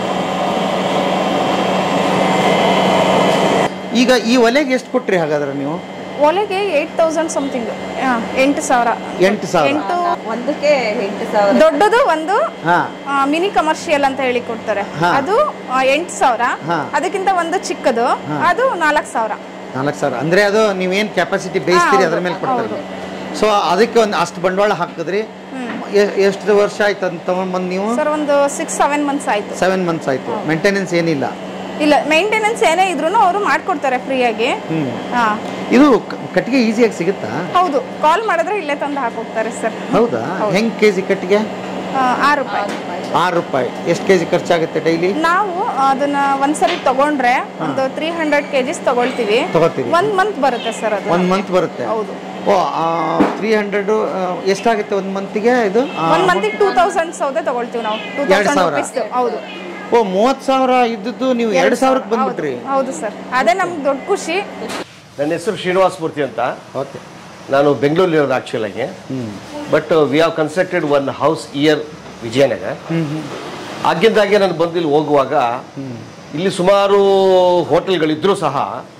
ಈಗ ಈ ಒಲೆಗೆ ಎಷ್ಟು ಕೊಟ್ರಿ ಹಾಗಾದ್ರೆ ನೀವು ಒಲೆಗೆ ಏಟ್ ತೌಸಂಡ್ ಸಮಥಿಂಗ್ ಎಂಟು ಸಾವಿರ ಎಂಟು ಸಾವಿರ ಎಂಟು ಒಂದಕ್ಕೆ ಎಂಟು ಸಾವಿರ ದೊಡ್ಡದು ಒಂದು ಹಾ ಮಿನಿ ಕಮರ್ಷಿಯಲ್ ಅಂತ ಹೇಳಿ ಕೊಡ್ತಾರೆ ಹಾ. ಅದು ಎಂಟು ಸಾವಿರ ಹಾ. ಅದಕ್ಕಿಂತ ಒಂದು ಚಿಕ್ಕದು ಅದು ನಾಲ್ಕು ಸಾವಿರ ನಾಲ್ಕು ಸಾವಿರ ಅಂದ್ರೆ ಅದು ನೀವೇನ್ ಕೆಪಾಸಿಟಿ ಬೇಯಿಸ್ತೀರಿ ಅದ್ರ ಮೇಲೆ ಕೊಡ್ತಾರೆ ಸೊ ಅದಕ್ಕೆ ಒಂದು ಅಷ್ಟು ಬಂಡವಾಳ ಹಾಕಿದ್ರಿ ಎ- ಎಷ್ಟು ವರ್ಷ ಆಯ್ತು ಅಂತ ತಗೊಂಡ್ಬಂದು ನೀವು ಸರ್ ಒಂದು ಸಿಕ್ಸ್ ಸೆವೆನ್ ಮಂತ್ಸ್ ಆಯ್ತು ಸೆವೆನ್ ಮಂತ್ಸ್ ಆಯ್ತು ಮೇಂಟೆನೆನ್ಸ್ ಏನಿಲ್ಲ ಇಲ್ಲ ಮೇಂಟೆನೆನ್ಸ್ ಏನೇ ಇದ್ರು ಅವರು ಮಾಡ್ಕೊಡ್ತಾರೆ ಫ್ರೀಯಾಗಿ ಹ್ಮ್ ಹಾ ಇದು ಕ- ಕಟ್ಟಿಗೆ ಈಸಿಯಾಗಿ ಸಿಗುತ್ತಾ ಹೌದು ಕಾಲ್ ಮಾಡಿದ್ರೆ ಇಲ್ಲೇ ತಂದು ಹಾಕೋಗ್ತಾರೆ ಸರ್ ಹೌದಾ ಹೆಂಗ್ ಕೆಜಿ ಕಟ್ಟಿಗೆ ಆರು ರೂಪಾಯಿ ಆರು ರೂಪಾಯಿ ಎಷ್ಟು ಕೆಜಿ ಖರ್ಚಾಗುತ್ತೆ ಡೈಲಿ ನಾವು ಅದನ್ನ ಒಂದ್ಸರಿ ತಗೊಂಡ್ರೆ ಒಂದು ತ್ರೀ ಹಂಡ್ರೆಡ್ ಕೆಜಿಸ್ ತಗೊಳ್ತೀವಿ ತಗೋತೀರಿ ಒಂದ್ ಮಂತ್ ಬರುತ್ತೆ ಸರ್ ಅದು ಒಂದ್ ಮಂತ್ ಬರುತ್ತೆ ಹೌದು ಓ ತ್ರೀ ಹಂಡ್ರೆಡ್ ಎಷ್ಟಾಗುತ್ತೆ ಒಂದ್ ಮಂತಿಗೆ ಇದು ಆ, ಒಂದ್ ಮಂತಿಗೆ ಟೂ ತೌಸಂಡ್ ಸೌದೆ ತಗೊಳ್ತೀವಿ ನಾವು ಟೂ ಎರಡ್ ತೌಸಂಡ್ ಸಾವಿರ? ರುಪೀಸ್ ಹೌದು ಓ ಮೂವತ್ ಸಾವಿರ ಇದ್ದದ್ದು ನೀವು ಎರಡು ಸಾವಿರಕ್ಕೆ ಬಂದ್ಬಿಟ್ರಿ ಹೌದು ಸರ್ ಅದೇ ನಮ್ಗೆ ದೊಡ್ಡ ಖುಷಿ ನನ್ನ ಹೆಸರು ಶ್ರೀನಿವಾಸ ಮೂರ್ತಿ ಅಂತ ಓಕೆ ನಾನು ಬೆಂಗಳೂರಿರೋದು ಆ್ಯಕ್ಚುಲಾಗಿ but we have constructed one house year Vijayanagar ಆಗಿಂದಾಗೆ ನಾನು ಬಂದು ಇಲ್ಲಿ ಹೋಗುವಾಗ ಇಲ್ಲಿ ಸುಮಾರು ಹೋಟೆಲ್ಗಳಿದ್ರೂ ಸಹ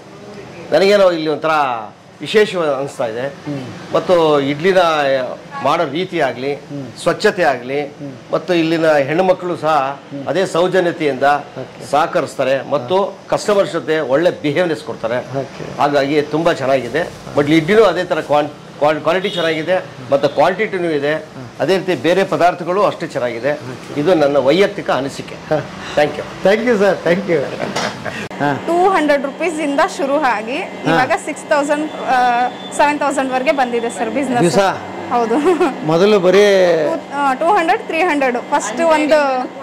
ನನಗೇನೋ ಇಲ್ಲಿ ಒಂಥರ ವಿಶೇಷ ಅನಿಸ್ತಾ ಇದೆ ಮತ್ತು ಇಡ್ಲಿನ ಮಾಡೋ ರೀತಿ ಆಗಲಿ ಸ್ವಚ್ಛತೆ ಆಗಲಿ ಮತ್ತು ಇಲ್ಲಿನ ಹೆಣ್ಣುಮಕ್ಕಳು ಸಹ ಅದೇ ಸೌಜನ್ಯತೆಯಿಂದ ಸಹಕರಿಸ್ತಾರೆ ಮತ್ತು ಕಸ್ಟಮರ್ಸ್ ಜೊತೆ ಒಳ್ಳೆ ಬಿಹೇವ್ನೆಸ್ ಕೊಡ್ತಾರೆ ಹಾಗಾಗಿ ತುಂಬ ಚೆನ್ನಾಗಿದೆ ಬಟ್ ಇಡ್ಲಿನೂ ಅದೇ ಥರ ಕ್ವಾನ್ ಕ್ವಾಲಿಟಿ ಚೆನ್ನಾಗಿದೆ ಮತ್ತು ಕ್ವಾಂಟಿಟಿನೂ ಇದೆ ಅದೇ ರೀತಿ ಬೇರೆ ಪದಾರ್ಥಗಳು ಅಷ್ಟೇ ಚೆನ್ನಾಗಿದೆ ಇದು ನನ್ನ ವೈಯಕ್ತಿಕ ಅನಿಸಿಕೆ thank you thank you sir thank you ಹಾಂ ಟೂ ಹಂಡ್ರೆಡ್ ರುಪೀಸ್ ಇಂದ ಶುರು ಆಗಿ ಇವಾಗ ಸಿಕ್ಸ್ ತೌಸಂಡ್ ಸೆವೆನ್ ತೌಸಂಡ್ ವರೆಗೆ ಬಂದಿದೆ ಸರ್ ಬಿಸ್ನೆಸ್ ದಿವಸ ಹೌದು ಮೊದಲು ಬರೀ two hundred three hundred first ಒಂದು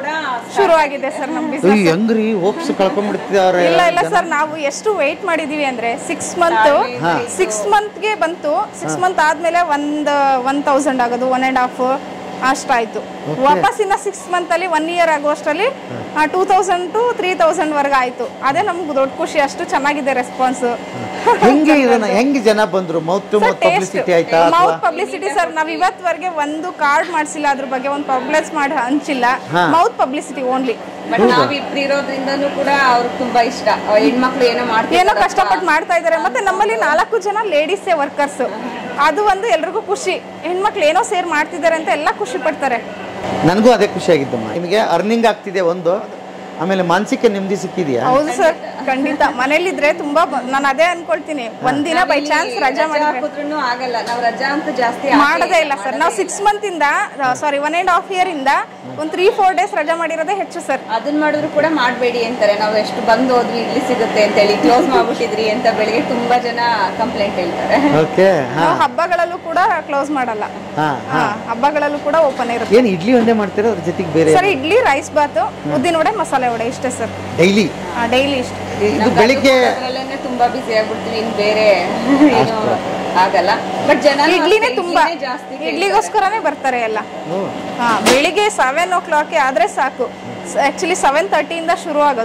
ಶುರು ಆಗಿದೆ ಸರ್ ನಮ್ ಅಯ್ಯೋ, ಬಿಸ್ನೆಸ್ ಹೆಂಗ್ರಿ ಹೋಪ್ಸ್ ಕಳ್ಕೊಂಡ್ಬಿಡ್ತಿದ್ದಾರೆ ಇಲ್ಲ ಇಲ್ಲ ಸರ್ ನಾವು ಎಷ್ಟು ವೇಟ್ ಮಾಡಿದೀವಿ ಅಂದ್ರೆ ಸಿಕ್ಸ್ ಮಂತ್ ಸಿಕ್ಸ್ ಮಂತ್ಗೆ ಬಂತು ಸಿಕ್ಸ್ ಮಂತ್ ಆದ್ಮೇಲೆ ಒಂದ್ ಒನ್ ತೌಸಂಡ್ ಆಗೋದು ಒನ್ ಅಂಡ್ ಹಾಫ್ ಅಷ್ಟಾಯ್ತು ವಾಪಸ್ ಇನ್ನ ಸಿಕ್ಸ್ ಮಂತ್ ಅಲ್ಲಿ ಒನ್ ಇಯರ್ ಆಗುವಷ್ಟರಲ್ಲಿ two thousand to three thousand ವರ್ಗ ಆಯ್ತು ಅದೇ ನಮ್ಗೆ ದೊಡ್ಡ ಖುಷಿ ಅಷ್ಟು ಚೆನ್ನಾಗಿದೆ ರೆಸ್ಪಾನ್ಸ್ ಹೆಂಗೆ ಇದನ್ನ ಹೆಂಗೆ ಜನ ಬಂದ್ರು ಮೌತ್ ಟು ಮೌತ್ ಪಬ್ಲಿಸಿಟಿ ಆಯ್ತಾ ಅಥವಾ ಮೌತ್ ಪಬ್ಲಿಸಿಟಿ ಸರ್ ನಾವ್ ಇವತ್ವರೆಗೆ ಒಂದು ಕಾರ್ಡ್ ಮಾಡ್ಸಿಲ್ಲ ಅದ್ರ ಬಗ್ಗೆ ಒಂದು ಪಬ್ಲಿಸ್ ಮಾಡಿ ಹಂಚಿಲ್ಲ ಮೌತ್ ಪಬ್ಲಿಸಿಟಿ ಓನ್ಲಿ ಬಟ್ ನಾವ್ ಇಬ್ರು ಇರೋದ್ರಿಂದನೂ ಕೂಡ ಅವ್ರಿಗೆ ತುಂಬಾ ಇಷ್ಟ ಅವ್ರ್ ಹೆಣ್ಮಕ್ಳು ಏನೋ ಮಾಡ್ತಾರೆ ಏನೋ ಕಷ್ಟಪಟ್ಟು ಮಾಡ್ತಾ ಇದ್ದಾರೆ ಮತ್ತೆ ನಮ್ಮಲ್ಲಿ ನಾಲ್ಕು ಜನ ಲೇಡೀಸೇ ವರ್ಕರ್ಸ್ ಅದು ಒಂದು ಎಲ್ರಿಗೂ ಖುಷಿ ಹೆಣ್ಮಕ್ಳು ಏನೋ ಸೇರ್ ಮಾಡ್ತಿದ್ದಾರೆ ಅಂತ ಎಲ್ಲ ಖುಷಿ ಪಡ್ತಾರೆ ನನಗೂ ಅದೇ ಖುಷಿಯಾಗಿದ್ದಮ್ಮ ನಿಮಗೆ ಅರ್ನಿಂಗ್ ಆಗ್ತಿದೆ ಒಂದು ಆಮೇಲೆ ಮಾನಸಿಕ ನೆಮ್ಮದಿ ಸಿಕ್ಕಿದೆಯಾ ಹೌದು ಸರ್ ಖಂಡಿತ ಮನೇಲಿದ್ರೆ ತುಂಬಾ ನಾನು ಅದೇ ಅನ್ಕೊಳ್ತೀನಿ ಒಂದಿನ ಬೈ ಚಾನ್ಸ್ ರಜಾ ಮಾಡಿದ್ರೆ ಹಾಕಿದ್ರು ಆಗಲ್ಲ ನಾವ್ ರಜಾ ಅಂತ ಜಾಸ್ತಿ ಮಾಡೋದೇ ಇಲ್ಲ ಸರ್ ನಾವು ಸಿಕ್ಸ್ ಮಂತ್ ಇಂದ sorry one and half year ಇಂದ ಒಂದು ತ್ರೀ ಫೋರ್ ಡೇಸ್ ರಜಾ ಮಾಡಿರೋದೇ ಹೆಚ್ಚು ಸರ್ ಅದನ್ನ ಮಾಡಿದ್ರು ಕೂಡ ಮಾಡಬೇಡಿ ಅಂತಾರೆ ನಾವು ಎಷ್ಟು ಬಂದು ಹೋದ್ವಿ ಇಲ್ಲಿ ಸಿಗುತ್ತೆ ಅಂತ ಹೇಳಿ ಕ್ಲೋಸ್ ಮಾಡ್ಬಿಟ್ಟಿದ್ರಿ ಅಂತ ಬೆಳಿಗ್ಗೆ ತುಂಬಾ ಜನ ಕಂಪ್ಲೇಂಟ್ ಹೇಳ್ತಾರೆ ಓಕೆ ಹಾ ನಾವು ಹಬ್ಬಗಳಲ್ಲೂ ಕೂಡ ಕ್ಲೋಸ್ ಮಾಡಲ್ಲ ಹಾ ಹಾ ಹಬ್ಬಗಳಲ್ಲೂ ಕೂಡ ಓಪನ್ ಇರುತ್ತೆ ಏನು ಇಡ್ಲಿ ಒಂದೇ ಮಾಡ್ತೀರಾ ಅದ್ರ ಜೊತೆಗೆ ಬೇರೆ ಸರ್ ಇಡ್ಲಿ ರೈಸ್ ಬಾತು ಉದ್ದಿನ ವಡೆ ಮಸಾಲೆ ವಡೆ ಇಷ್ಟೇ ಸರ್ ಡೈಲಿ ಡೈಲಿ ಇಷ್ಟು ಇದು ಬೆಳಿಗ್ಗೆ ಅದ್ರಲ್ಲೇನೆ ತುಂಬಾ ಬಿಸಿ ಆಗ್ಬಿಡ್ತೀವಿ ಇನ್ ಬೇರೆ ಏನು ಆಗಲ್ಲ ಬಟ್ ಜನ ಇಡ್ಲಿನೇ ತುಂಬಾ ಜಾಸ್ತಿ ಇಡ್ಲಿಗೋಸ್ಕರನೇ ಬರ್ತಾರೆ ಎಲ್ಲ ಹಾ ಬೆಳಿಗ್ಗೆ ಸೆವೆನ್ ಓ ಕ್ಲಾಕ್ ಆದ್ರೆ ಸಾಕು ಆಕ್ಚುಲಿ ಸೆವೆನ್ ತರ್ಟಿಯಿಂದ ಶುರು ಆಗೋದು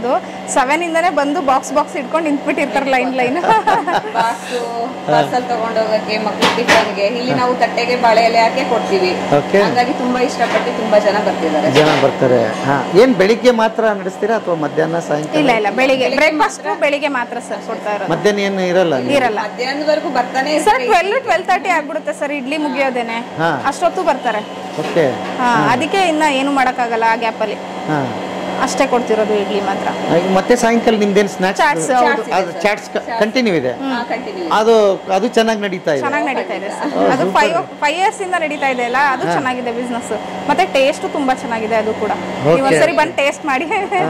ಸೆವೆನ್ ಇಂದಾನೆ ಬಂದು ಬಾಕ್ಸ್ ಬಾಕ್ಸ್ ಇಟ್ಕೊಂಡು ನಿಂತ್ಬಿಟ್ಟಿರ್ತಾರೆ ಲೈನ್ ಲೈನ್ ಬಾಕ್ಸು ಪಾರ್ಸಲ್ ತಗೊಂಡೋಗಕ್ಕೆ ಮಕ್ಳು ಟಿಫನ್ಗೆ ಇಲ್ಲಿ ನಾವು ತಟ್ಟೆಗೆ ಬಾಳೆ ಎಲೆ ಹಾಕಿ ಕೊಡ್ತೀವಿ Okay. ಹಂಗಾಗಿ ತುಂಬಾ ಇಷ್ಟಪಟ್ಟು ತುಂಬಾ ಜನ ಬರ್ತಿದ್ದಾರೆ ಜನ ಬರ್ತಾರೆ ಹಾ ಏನ್ ಬೆಳಿಗ್ಗೆ ಮಾತ್ರ ನಡೆಸ್ತೀರಾ ಅಥವಾ ಮಧ್ಯಾಹ್ನ ಸಾಯಂಕಾಲ ಇಲ್ಲ ಇಲ್ಲ ಬೆಳಿಗ್ಗೆ ಬ್ರೇಕ್ಫಾಸ್ಟ್ ಬೆಳಿಗ್ಗೆ ಮಾತ್ರ ಸರ್ ಕೊಡ್ತಾ ಇರೋದು ಮಧ್ಯಾಹ್ನ ಏನು ಇರಲ್ಲ ನೀವು? ಇರಲ್ಲ ಮಧ್ಯಾಹ್ನದವರೆಗೂ ಬರ್ತಾನೆ ಸರ್ ಇರ್ತಾರೆ ಟ್ವೆಲ್ ಟ್ವೆಲ್ ತರ್ಟಿ ಆಗ್ಬಿಡುತ್ತೆ ಸರ್ ಇಡ್ಲಿ ಮುಗಿಯೋದೇನೆ ಹಾ. ಅಷ್ಟೊತ್ತು ಬರ್ತಾರೆ ಓಕೆ ಹಾ ಅದಕ್ಕೆ ಇನ್ನ ಏನು ಮಾಡಕ್ಕಾಗಲ್ಲ ಆ ಗ್ಯಾಪಲ್ಲಿ ಹಾ ಅಷ್ಟೇ ಕೊಡ್ತಿರೋದು ಇಡ್ಲಿ ಮಾತ್ರ ಈಗ ಮತ್ತೆ ಸಾಯಂಕಾಲ ನಿಮ್ದೇನು ಸ್ನಾಕ್ಸ್ Chats, ಹೌದು. ಅದು ಚಾಟ್ಸ್ ಕಂಟಿನ್ಯೂ ಇದೆ ಕಂಟಿನ್ಯೂ ಅದು ಅದು ಚೆನ್ನಾಗಿ ನಡೀತಾ ಇದೆ ಚೆನ್ನಾಗಿ ನಡೀತಾ ಇದೆ ಸರ್ ಅದು ಫೈವ್ ಫೈವ್ ಇಯರ್ಸ್ ಇಂದ ನಡೀತಾ ಇದೆ ಅಲ್ಲ ಅದು ಚೆನ್ನಾಗಿದೆ ಬಿಸ್ನೆಸ್ ಮತ್ತೆ ಟೇಸ್ಟ್ ತುಂಬಾ ಚೆನ್ನಾಗಿದೆ ಅದು ಕೂಡ ನೀವು Okay. ಒಂದ್ಸರಿ ಬಂದು ಟೇಸ್ಟ್ ಮಾಡಿ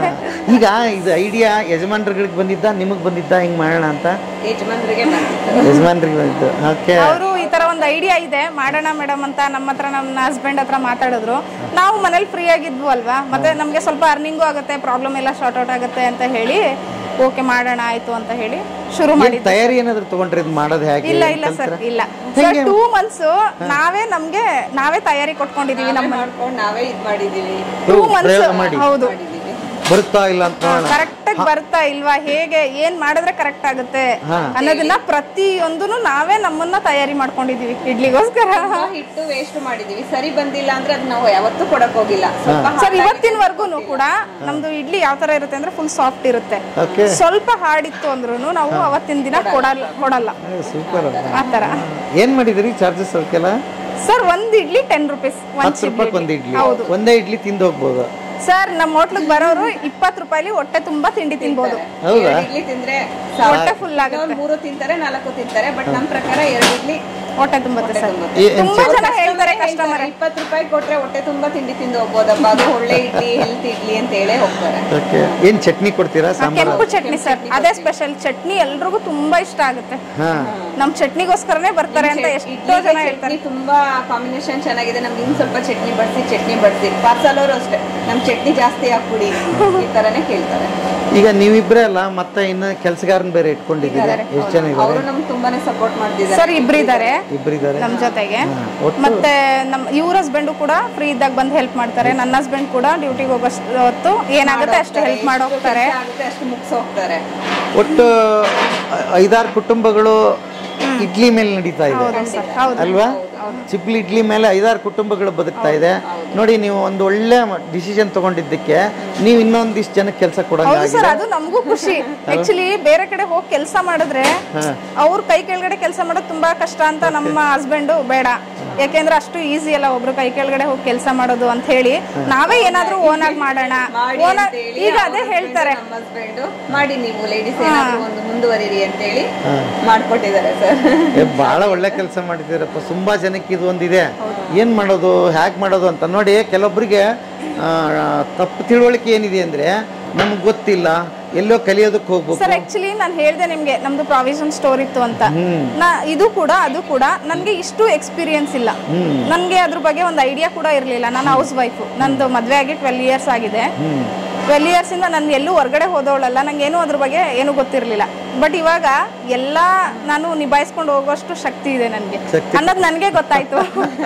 ಈಗ ಇದು ಐಡಿಯಾ ಯಜಮಾನ್ರುಗಳಿಗೆ ಬಂದಿದ್ದ ನಿಮಗೆ ಬಂದಿದ್ದ ಹಿಂಗ್ ಮಾಡೋಣ ಅಂತ ಯಜಮಾನ್ರಿಗೆ ಬಂದಿತ್ತು ಯಜಮಾನ್ರಿಗೆ ಬಂದಿದ್ದು ಓಕೆ ಅವರು ಈ ತರ ಒಂದು ಐಡಿಯಾ ಇದೆ ಮಾಡೋಣ ಮೇಡಮ್ ಅಂತ ನಮ್ಮ ಹತ್ರ ನಮ್ಮ ಹಸ್ಬೆಂಡ್ ಹತ್ರ ಮಾತಾಡಿದ್ರು ನಾವು ಮನೇಲಿ ಫ್ರೀ ಆಗಿದ್ವು ಅಲ್ವಾ ಮತ್ತೆ ನಮಗೆ ಸ್ವಲ್ಪ ಅರ್ನಿಂಗು ಆಗುತ್ತೆ ಪ್ರಾಬ್ಲಮ್ ಎಲ್ಲ ಶಾರ್ಟ್ ಔಟ್ ಆಗುತ್ತೆ ಅಂತ ಹೇಳಿ ಓಕೆ ಮಾಡೋಣ ಆಯ್ತು ಅಂತ ಹೇಳಿ ಶುರು ಮಾಡಿದ್ವಿ ತಯಾರಿ ಏನಾದ್ರು ತಗೊಂಡ್ರಿ ಇದು ಮಾಡೋದು ಹೇಗೆ ಇಲ್ಲ ಇಲ್ಲ ಸರ್ ಇಲ್ಲ ಸರ್ ಟೂ ಮಂತ್ಸ್ ನಾವೇ ನಮ್ಗೆ ನಾವೇ ತಯಾರಿ ಕೊಟ್ಕೊಂಡಿದೀವಿ ನಾವೇ ನಮ್ಮ ಮಾಡ್ಕೊಂಡು ನಾವೇ ಇದ್ ಮಾಡಿದೀವಿ ಟೂ ಪ್ರಯೋಗ ಮಂತ್ಸ್ ಮಾಡಿ ಹೌದು ಮಾಡಿದೀವಿ ಬರುತ್ತಾ ಇಲ್ಲ ಅಂತ ನೋಡೋಣ ಕರೆಕ್ಟ್ ಆಗಿ ಬರ್ತಾ ಇಲ್ವಾ ಹೇಗೆ ಏನ್ ಮಾಡಿದ್ರೆ ಕರೆಕ್ಟ್ ಆಗುತ್ತೆ ಹಾ. ಅನ್ನೋದನ್ನ ಪ್ರತಿಯೊಂದನು ನಾವೇ ನಮ್ಮನ್ನ ತಯಾರಿ ಮಾಡ್ಕೊಂಡಿದೀವಿ ಇಡ್ಲಿಗೋಸ್ಕರ ತುಂಬಾ ಹಿಟ್ಟು ವೇಸ್ಟ್ ಮಾಡಿದೀವಿ ಸರಿ ಬಂದಿಲ್ಲ ಅಂದ್ರೆ ಅದ್ ನಾವು ಯಾವತ್ತೂ ಕೊಡಕ್ ಹೋಗಿಲ್ಲ ಸ್ವಲ್ಪ ಸರ್ ಇವತ್ತಿನವರೆಗೂ ಕೂಡ ನಮ್ದು ಇಡ್ಲಿ ಯಾವ ತರ ಇರುತ್ತೆ ಅಂದ್ರೆ ಫುಲ್ ಸಾಫ್ಟ್ ಇರುತ್ತೆ ಓಕೆ ಸ್ವಲ್ಪ ಹಾರ್ಡ್ ಇತ್ತು ಅಂದ್ರೂ ನಾವು ಅವತ್ತಿನ ದಿನ ಕೊಡಲ್ಲ ಕೊಡಲ್ಲ ಸೂಪರ್ ಆ ತರ ಏನ್ ಮಾಡಿದ್ರಿ ಚಾರ್ಜಸ್ ಅವಕ್ಕೆಲ್ಲ ಸರ್ ಒಂದ್ ಇಡ್ಲಿ ಟೆನ್ ರುಪೀಸ್ ಹತ್ತು ರೂಪಾಯಿ ಒಂದು ಇಡ್ಲಿ ಹೌದು ಒಂದೇ ಇಡ್ಲಿ ತಿಂದು ಹೋಗ್ಬೋದು ಸರ್ ನಮ್ಮ ಹೋಟ್ಲಿಗೆ ಬರೋರು ಇಪ್ಪತ್ತು ರೂಪಾಯಿ ಹೊಟ್ಟೆ ತುಂಬಾ ತಿಂಡಿ ತಿನ್ಬೋದು ಹೌದಾ ಎರಡ್ ಇಡ್ಲಿ ತಿಂದ್ರೆ ಹೊಟ್ಟೆ ಫುಲ್ ಆಗುತ್ತೆ ಇನ್ನೊಂದ್ ಮೂರು ತಿಂತಾರೆ ನಾಲ್ಕು ತಿಂತಾರೆ ಬಟ್ ನಮ್ ಪ್ರಕಾರ ಎರಡು ಇಡ್ಲಿ ಹೊಟ್ಟೆ ತುಂಬುತ್ತೆ ಸರ್ ತುಂಬುತ್ತೆ. ಏ- ತುಂಬಾ ಜನ ಹೇಳ್ತಾರೆ ಕಸ್ಟಮರ್ ಇಪ್ಪತ್ತು ರೂಪಾಯಿ ಕೊಟ್ರೆ ಹೊಟ್ಟೆ ತುಂಬಾ ತಿಂಡಿ ತಿಂದು ಹೋಗ್ಬೋದಪ್ಪ ಅದು ಒಳ್ಳೆ ಇಡ್ಲಿ ಹೆಲ್ತ್ ಇಡ್ಲಿ ಅಂತ ಹೇಳೇ ಹೋಗ್ತಾರೆ ಓಕೆ ಏನ್ ಚಟ್ನಿ ಕೊಡ್ತೀರಾ ಸಾಂಬಾರ್ ಕೆಂಪು ಚಟ್ನಿ ಸರ್ ಅದೇ ಸ್ಪೆಷಲ್ ಚಟ್ನಿ ಎಲ್ರಿಗೂ ತುಂಬಾ ಇಷ್ಟ ಆಗುತ್ತೆ ಹಾ ನಮ್ ಚಟ್ನಿಗೋಸ್ಕರನೇ ಬರ್ತಾರೆ ಅಂತ ಎಷ್ಟೋ ಜನ ಹೇಳ್ತಾರೆ ಚಟ್ನಿ ತುಂಬಾ ಕಾಂಬಿನೇಷನ್ ಚೆನ್ನಾಗಿದೆ ನಮ್ಗೆ ಇನ್ ಸ್ವಲ್ಪ ಚಟ್ನಿ ಬಡ್ಸಿ ಚಟ್ನಿ ಬಡ್ಸಿ ಪಾರ್ಸಲ್ ಅವರು ಅಷ್ಟೇ ನಮ್ ಚಟ್ನಿ ಜಾಸ್ತಿ ಹಾಕ್ಬಿಡಿ ಈ ತರನೇ ಕೇಳ್ತಾರೆ ಈಗ ನೀವಿಬ್ರೇ ಅಲ್ಲ ಮತ್ತೆ ಇನ್ನು ಕೆಲಸಗಾರನ್ ಬೇರೆ ಇಟ್ಕೊಂಡಿದ್ದೀರಾ ಎಷ್ಟು ಜನ ಅವರು ಇದ್ದಾರೆ ನಮ್ಗೆ ತುಂಬಾನೇ ಸಪೋರ್ಟ್ ಮಾಡ್ತಿದ್ದಾರೆ ಸರ್ ಇಬ್ರಿದ್ದಾರೆ ಇಬ್ಬರಿದ್ದಾರೆ ನಮ್ ಜೊತೆಗೆ ಒಟ್ಟು ಮತ್ತೆ ನಮ್ ಇವ್ರ ಹಸ್ಬೆಂಡು ಕೂಡ ಫ್ರೀ ಇದ್ದಾಗ ಬಂದು ಹೆಲ್ಪ್ ಮಾಡ್ತಾರೆ ನನ್ನ ಹಸ್ಬೆಂಡ್ ಕೂಡ ಡ್ಯೂಟಿಗೆ ಹೋಗೋಷ್ಟು ಹೊತ್ತು ಏನಾಗುತ್ತೆ ಅಷ್ಟು ಹೆಲ್ಪ್ ಮಾಡಿ ಹೋಗ್ತಾರೆ ಕೆಲ್ಸ ಆಗುತ್ತೆ ಅಷ್ಟು ಮುಗಿಸ್ ಹೋಗ್ತಾರೆ ಒಟ್ಟು ಐ- ಐದಾರು ಕುಟುಂಬಗಳು ಇಡ್ಲಿ ಮೇಲೆ ನಡೀತಾ ಇದೆ ಹೌದು ಸರ್ ಹೌದು ಅಲ್ವಾ ಚಿಪ್ಲಿ ಇಡ್ಲಿ ಮೇಲೆ ಐದಾರು ಕುಟುಂಬಗಳು ಬದುಕ್ತಾ ಇದೆ ನೋಡಿ ನೀವು ಒಂದು ಒಳ್ಳೆ ಡಿಸಿಷನ್ ತಗೊಂಡಿದ್ದಕ್ಕೆ ನೀವು ಇನ್ನೊಂದಿಷ್ಟು ಜನಕ್ಕೆ ಕೆಲಸ ಹೌದು ಕೊಡಂಗಾಗಿದೆ ಸರ್ ಅದು ನಮಗೂ ಖುಷಿ ಆಕ್ಚುಲಿ ಬೇರೆ ಕಡೆ ಹೋಗಿ ಕೆಲಸ ಮಾಡಿದ್ರೆ ಅವ್ರ ಕೈ ಕೆಳಗಡೆ ಕೆಲಸ ಮಾಡೋದು ತುಂಬಾ ಕಷ್ಟ ಅಂತ ನಮ್ಮ ಹಸ್ಬೆಂಡು ಬೇಡ ಯಾಕೆಂದ್ರೆ ಅಷ್ಟು ಈಸಿ ಅಲ್ಲ ಒಬ್ರು ಕೈ ಕೆಳಗಡೆ ಹೋಗಿ ಕೆಲಸ ಮಾಡೋದು ಅಂತ ಹೇಳಿ ನಾವೇ ಏನಾದ್ರೂ ಓನ್ ಆಗಿ ಮಾಡೋಣ ಮಾಡಿ ಓನ್ ಅಂತ ಹೇಳಿ ಈಗ ಅದೇ ಹೇಳ್ತಾರೆ ನಮ್ಮ ಹಸ್ಬೆಂಡ್ ಮಾಡಿ ನೀವು ಲೇಡೀಸ್ ಏನಾದ್ರು ಒಂದು ಮುಂದುವರಿರಿ ಅಂತ ಹೇಳಿ ಮಾಡ್ಕೊಟ್ಟಿದ್ದಾರೆ ಸರ್ ಏ ಭಾಳ ಒಳ್ಳೆ ಕೆಲಸ ಮಾಡಿದ್ದೀರಪ್ಪ ತುಂಬಾ ಜನಕ್ಕೆ ಇದು ಒಂದಿದೆ ಏನ್ ಮಾಡೋದು ಹ್ಯಾಕ್ ಮಾಡೋದು ಅಂತ ನೋಡಿ ಕೆಲವೊಬ್ಬರಿಗೆ ತಪ್ಪು ತಿಳುವಳಿಕೆ ಏನಿದೆ ಅಂದ್ರೆ ನಮ್ಗೆ ಗೊತ್ತಿಲ್ಲ ಎಲ್ಲೋ ಕಲಿಯೋದಕ್ಕೆ ಹೋಗ್ಬೇಕು ಸರ್ ಆಕ್ಚುಲಿ ನಾನು ಹೇಳ್ದೆ ನಿಮ್ಗೆ ನಮ್ದು ಪ್ರಾವಿಷನ್ ಸ್ಟೋರ್ ಇತ್ತು ಅಂತ ನಾ ಇದು ಕೂಡ ಅದು ಕೂಡ ನನ್ಗೆ ಇಷ್ಟು ಎಕ್ಸ್ಪೀರಿಯನ್ಸ್ ಇಲ್ಲ ನನ್ಗೆ ಅದ್ರ ಬಗ್ಗೆ ಒಂದು ಐಡಿಯಾ ಕೂಡ ಇರಲಿಲ್ಲ ನಾನು ಹೌಸ್ ವೈಫು ನಂದು ಮದ್ವೆ ಆಗಿ ಟ್ವೆಲ್ ಇಯರ್ಸ್ ಆಗಿದೆ ಟ್ವೆಲ್ ಇಯರ್ಸ್ ಇಂದ ನಾನು ಎಲ್ಲೂ ಹೊರಗಡೆ ಹೋದವಳಲ್ಲ ನಂಗೆ ಏನು ಅದ್ರ ಬಗ್ಗೆ ಏನು ಗೊತ್ತಿರಲಿಲ್ಲ ಬಟ್ ಇವಾಗ ಎಲ್ಲ ನಾನು ನಿಭಾಯಿಸ್ಕೊಂಡು ಹೋಗೋಷ್ಟು ಶಕ್ತಿ ಇದೆ ನನಗೆ ಶಕ್ತಿ. ಅನ್ನೋದು ನನಗೆ ಗೊತ್ತಾಯ್ತು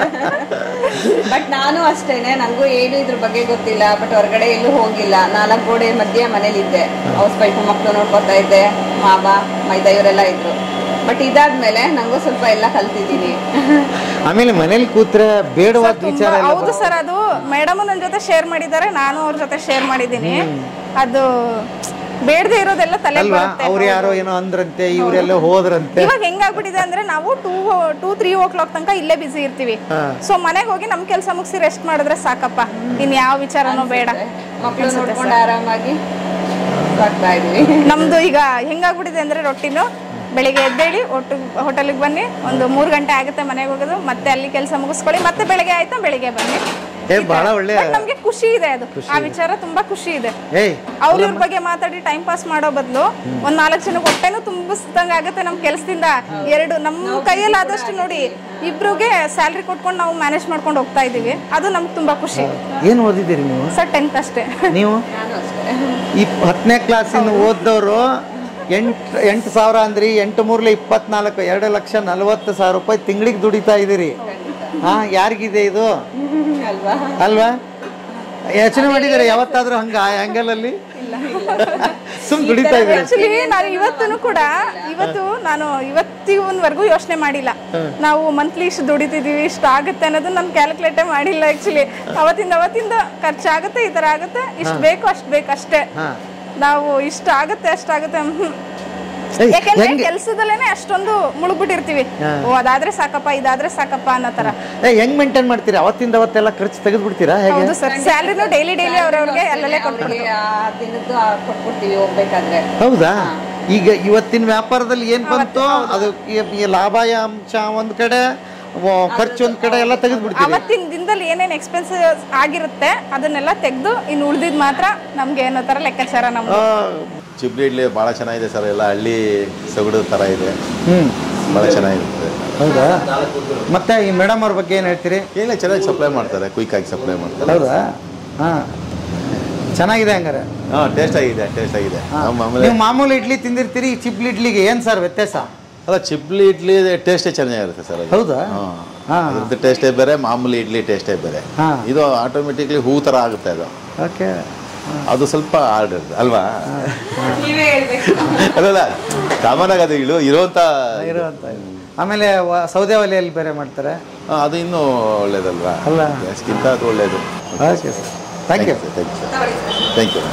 ಬಟ್ ನಾನು ಅಷ್ಟೇನೆ ನಂಗೂ ಏನು ಇದ್ರ ಬಗ್ಗೆ ಗೊತ್ತಿಲ್ಲ ಬಟ್ ಹೊರಗಡೆ ಎಲ್ಲೂ ಹೋಗಿಲ್ಲ ನಾಲ್ಕು ಗೋಡೆ ಮಧ್ಯೆ ಮನೇಲಿದ್ದೆ ಹೌಸ್ ವೈಫ್ ಮಕ್ಕಳು ನೋಡ್ಕೊತಾ ಇದ್ದೆ ಮಾವ ಮೈದಾ ಇವರೆಲ್ಲ ಇದ್ರು ಬಟ್ ಇದಾದ್ಮೇಲೆ ನಂಗೂ ಸ್ವಲ್ಪ ಎಲ್ಲ ಕಲ್ತಿದ್ದೀನಿ ಆಮೇಲೆ ಮನೇಲಿ ಕೂತ್ರೆ ಬೇಡವಾದ ವಿಚಾರ ತುಂಬಾ- ಎಲ್ಲ ಹೌದು ಸರ್ ಅದು ಮೇಡಮ್ ನನ್ನ ಜೊತೆ ಶೇರ್ ಮಾಡಿದ್ದಾರೆ ನಾನು ಅವ್ರ ಜೊತೆ ಶೇರ್ ಮಾಡಿದ್ದೀನಿ ಅದು ಬೇಡದೆ ಇರೋದೆಲ್ಲ ತಲೆ ಅಲ್ವಾ ಬರುತ್ತೆ ಅವ್ರು ಯಾರೋ ಏನೋ ಅಂದ್ರಂತೆ ಇವರೆಲ್ಲ ಹೋದ್ರಂತೆ ಇವಾಗ ಹೆಂಗಾಗ್ಬಿಟ್ಟಿದೆ ಅಂದ್ರೆ ನಾವು two two three o'clock ತನಕ ಇಲ್ಲೇ ಬಿಸಿ ಇರ್ತೀವಿ ಹಾ. ಸೊ ಮನೆಗೆ ಹೋಗಿ ನಮ್ ಕೆಲಸ ಮುಗಿಸಿ ರೆಸ್ಟ್ ಮಾಡಿದ್ರೆ ಸಾಕಪ್ಪ ಇನ್ ಯಾವ ವಿಚಾರನೂ ಬೇಡ ಮಕ್ಕಳು ನೋಡ್ಕೊಂಡು ಆರಾಮಾಗಿ ಸಾಕ್ತಾ ಇದೀವಿ ನಮ್ದು ಈಗ ಹೆಂಗಾಗ್ಬಿಟ್ಟಿದೆ ಅಂದ್ರೆ ರೊಟ್ಟಿನು ಬೆಳಿಗ್ಗೆ ಎದ್ದೇಳಿ ಒಟ್ಟು ಹೋಟೆಲ್ಗೆ ಬನ್ನಿ ಒಂದು ಮೂರು ಗಂಟೆ ಆಗುತ್ತೆ ಮನೆಗೆ ಹೋಗೋದು ಮತ್ತೆ ಅಲ್ಲಿ ಕೆಲಸ ಮುಗಿಸ್ಕೊಳ್ಳಿ ಮತ್ತೆ ಬೆಳಿಗ್ಗೆ ಆಯ್ತಾ ಬೆಳಿಗ್ಗೆ ಬನ್ನಿ ಏ ಬಹಳ ಒಳ್ಳೆ ಬಟ್ ನಮ್ಗೆ ಖುಷಿ ಇದೆ ಅದು ಆ ವಿಚಾರ ತುಂಬಾ ಖುಷಿ ಇದೆ ಏಯ್ ಅವ್ರ ಇವ್ರ ಬಗ್ಗೆ ಮಾತಾಡಿ ಟೈಮ್ ಪಾಸ್ ಮಾಡೋ ಬದಲು ಒಂದ್ ನಾಲ್ಕು ಜನ ಹೊಟ್ಟೆನೂ ತುಂಬಿಸ್ದಂಗ ಆಗುತ್ತೆ ನಮ್ ಕೆಲ್ಸದಿಂದ ಎರಡು ನಮ್ಮ ಕೈಯಲ್ಲಿ ಆದಷ್ಟು ನೋಡಿ ಇಬ್ರಿಗೆ ಸ್ಯಾಲ್ರಿ ಕೊಟ್ಕೊಂಡು ನಾವು ಮ್ಯಾನೇಜ್ ಮಾಡ್ಕೊಂಡು ಹೋಗ್ತಾ ಇದೀವಿ ಅದು ನಮ್ಗೆ ತುಂಬಾ ಖುಷಿ ಏನು ಓದಿದ್ದೀರಿ ನೀವು ಸರ್ ಟೆಂತ್ ಅಷ್ಟೇ ನೀವು ನಾನು ಅಷ್ಟೇ ಈ ಹತ್ತನೇ ಕ್ಲಾಸಿಂದ ಓದ್ದವರು ಎಂಟು ಎಂಟು ಸಾವಿರ ಅಂದ್ರಿ ಎಂಟು ಮೂರ್ಲೆ ಇಪ್ಪತ್ನಾಲ್ಕು ಎರಡು ಲಕ್ಷ ನಲವತ್ತು ಸಾವಿರ ರೂಪಾಯಿ ತಿಂಗಳಿಗೆ ದುಡಿತಾ ಇದ್ದೀರಿ ಹಾ ಯಾರಿಗಿದೆ ಇದು ಅಲ್ವಾ ಅಲ್ವಾ ಯೋಚನೆ ಮಾಡಿದ್ದೀರಾ ಯಾವತ್ತಾದ್ರೂ ಹಂಗ ಆ angle ಅಲ್ಲಿ ಇಲ್ಲ ಸುಮ್ ದುಡಿತಾ ಇದ್ದೀರಿ ಆಕ್ಚುಲಿ ನಾನು ಇವತ್ತೂ ಕೂಡ ಇವತ್ತು ನಾನು ಇವತ್ತಿವನ್ವರೆಗೂ ಯೋಚನೆ ಮಾಡಿಲ್ಲ ನಾವು ಮಂತ್ಲಿ ಇಷ್ಟು ದುಡಿತಿದೀವಿ ಇಷ್ಟು ಆಗುತ್ತೆ ಅನ್ನೋದು ನಾನು ಕ್ಯಾಲ್ಕುಲೇಟೇ ಮಾಡಿಲ್ಲ ಆಕ್ಚುಲಿ ಅವತ್ತಿಂದ ಅವತ್ತಿಂದ ಖರ್ಚಾಗುತ್ತೆ ಈ ತರ ಆಗುತ್ತೆ ಇಷ್ಟು ಬೇಕು ಅಷ್ಟು ಬೇಕು ಅಷ್ಟೇ ಹಾ. ನಾವು ಇಷ್ಟು ಆಗುತ್ತೆ ಅಷ್ಟಾಗುತ್ತೆ ಹ್ಮ್. ಏಯ್, ಯಾಕೆಂದ್ರೆ ಹೆಂಗೆ? ಕೆಲ್ಸದಲ್ಲೇನೆ ಅಷ್ಟೊಂದು ಮುಳುಗ್ಬಿಟ್ಟಿರ್ತೀವಿ ಓ ಅದಾದ್ರೆ ಸಾಕಪ್ಪ ಇದಾದ್ರೆ ಸಾಕಪ್ಪ ಅನ್ನೋ ತರ ಏ ಹೆಂಗ್ ಮೇಂಟೈನ್ ಮಾಡ್ತೀರಾ ಅವತ್ತಿಂದ ಅವತ್ತೆಲ್ಲ ಖರ್ಚು ತೆಗೆದು ಬಿಡ್ತೀರಾ ಹೇಗೆ ಹೌದು ಸರ್ ಸ್ಯಾಲ್ರಿನೂ ಡೈಲಿ ಡೈಲಿ ಅವ್ರವ್ರಿಗೆ ಅಲ್ಲಲ್ಲೇ ಕೊಟ್ಬಿಡ್ತೀವಿ ಅವ್ರಿಗೆ ಆ ದಿನದ್ದು ಆ ಕೊಟ್ಬಿಡ್ತೀವಿ ಹೋಗ್ಬೇಕಾದ್ರೆ ಹೌದಾ ಈಗ ಇವತ್ತಿನ ವ್ಯಾಪಾರದಲ್ಲಿ ಏನ್ ಬಂತು ಅದು ಈ- ಈ ಲಾಭ ಅಂಶ ಒಂದ್ ಕಡೆ ವ- ಖರ್ಚು ಒಂದ್ ಕಡೆ ಎಲ್ಲ ತೆಗೆದು ಬಿಡ್ತೀರಿ ಅವತ್ತಿನ ದಿನದಲ್ಲಿ ಏನೇನ್ ಎಕ್ಸ್ಪೆನ್ಸ್ ಆಗಿರುತ್ತೆ ಅದನ್ನೆಲ್ಲ ತೆಗೆದು ಇನ್ನು ಉಳ್ದಿದ್ ಮಾತ್ರ ನಮ್ಗೆ ಏನೋ ತರ ಲೆಕ್ಕಾಚಾರ ನಮ್ದು ಚಿಬ್ಲಿ ಇಡ್ಲಿ ಭಾಳ ಚೆನ್ನಾಗಿದೆ ಸರ್ ಎಲ್ಲ ಹಳ್ಳಿ ಸೊಗಡು ಥರ ಇದೆ ಹ್ಮ್ ಭಾಳ ಚೆನ್ನಾಗಿರುತ್ತೆ ಹೌದಾ ಮತ್ತೆ ಈ ಮೇಡಮ್ ಅವ್ರ ಬಗ್ಗೆ ಏನ್ ಹೇಳ್ತೀರಿ ಏನಿಲ್ಲ ಚೆನ್ನಾಗಿ ಸಪ್ಲೈ ಮಾಡ್ತಾರೆ ಕ್ವಿಕ್ ಆಗಿ ಸಪ್ಲೈ ಮಾಡ್ತಾರೆ ಹೌದಾ ಹಾ ಚೆನ್ನಾಗಿದೆ ಹಂಗಾರೆ ಹಾಂ ಟೇಸ್ಟ್ ಆಗಿದೆ ಟೇಸ್ಟ್ ಆಗಿದೆ ಹಾ. ನಮ್ಮ ಆಮೇಲೆ ನೀವು ಮಾಮೂಲಿ ಇಡ್ಲಿ ತಿಂದಿರ್ತೀರಿ ಈ ಚಿಪ್ಲಿ ಇಡ್ಲಿಗೆ ಏನ್ ಸರ್ ವ್ಯತ್ಯಾಸ ಅಲ್ಲ ಚಿಬ್ಲಿ ಇಡ್ಲಿ ಟೇಸ್ಟೇ ಚೆನ್ನಾಗಿರುತ್ತೆ ಸರ್ ಅದು. ಹೌದಾ? ಹಾಂ ಹಾ. ಅದ್ರದ್ದು ಟೇಸ್ಟೇ ಬೇರೆ ಮಾಮೂಲಿ ಇಡ್ಲಿ ಟೇಸ್ಟೇ ಬೇರೆ ಹಾ. ಇದು ಆಟೋಮೆಟಿಕ್ಲಿ ಹೂ ಥರ ಆಗುತ್ತೆ ಅದು ಓಕೆ ಅದು ಸ್ವಲ್ಪ ಹಾರ್ಡ್ ಇರುತ್ತೆ ಅಲ್ವಾ ನೀವೇ ಹೇಳ್ಬೇಕು ಅಲ್ಲಲ್ಲ ಕಾಮನ್ ಅದು ಇಳು ಇರುವಂಥ ಇರುವಂತ ಆಮೇಲೆ ವ- ಸೌದೆ ಒಲೆಯಲ್ಲಿ ಬೇರೆ ಮಾಡ್ತಾರೆ ಹಾ, ಅದು ಇನ್ನೂ ಒಳ್ಳೇದಲ್ವಾ ಅಲ್ಲ. ಗ್ಯಾಸ್ಗಿಂತ ಅದು ಒಳ್ಳೇದು okay sir thank you thank you thank you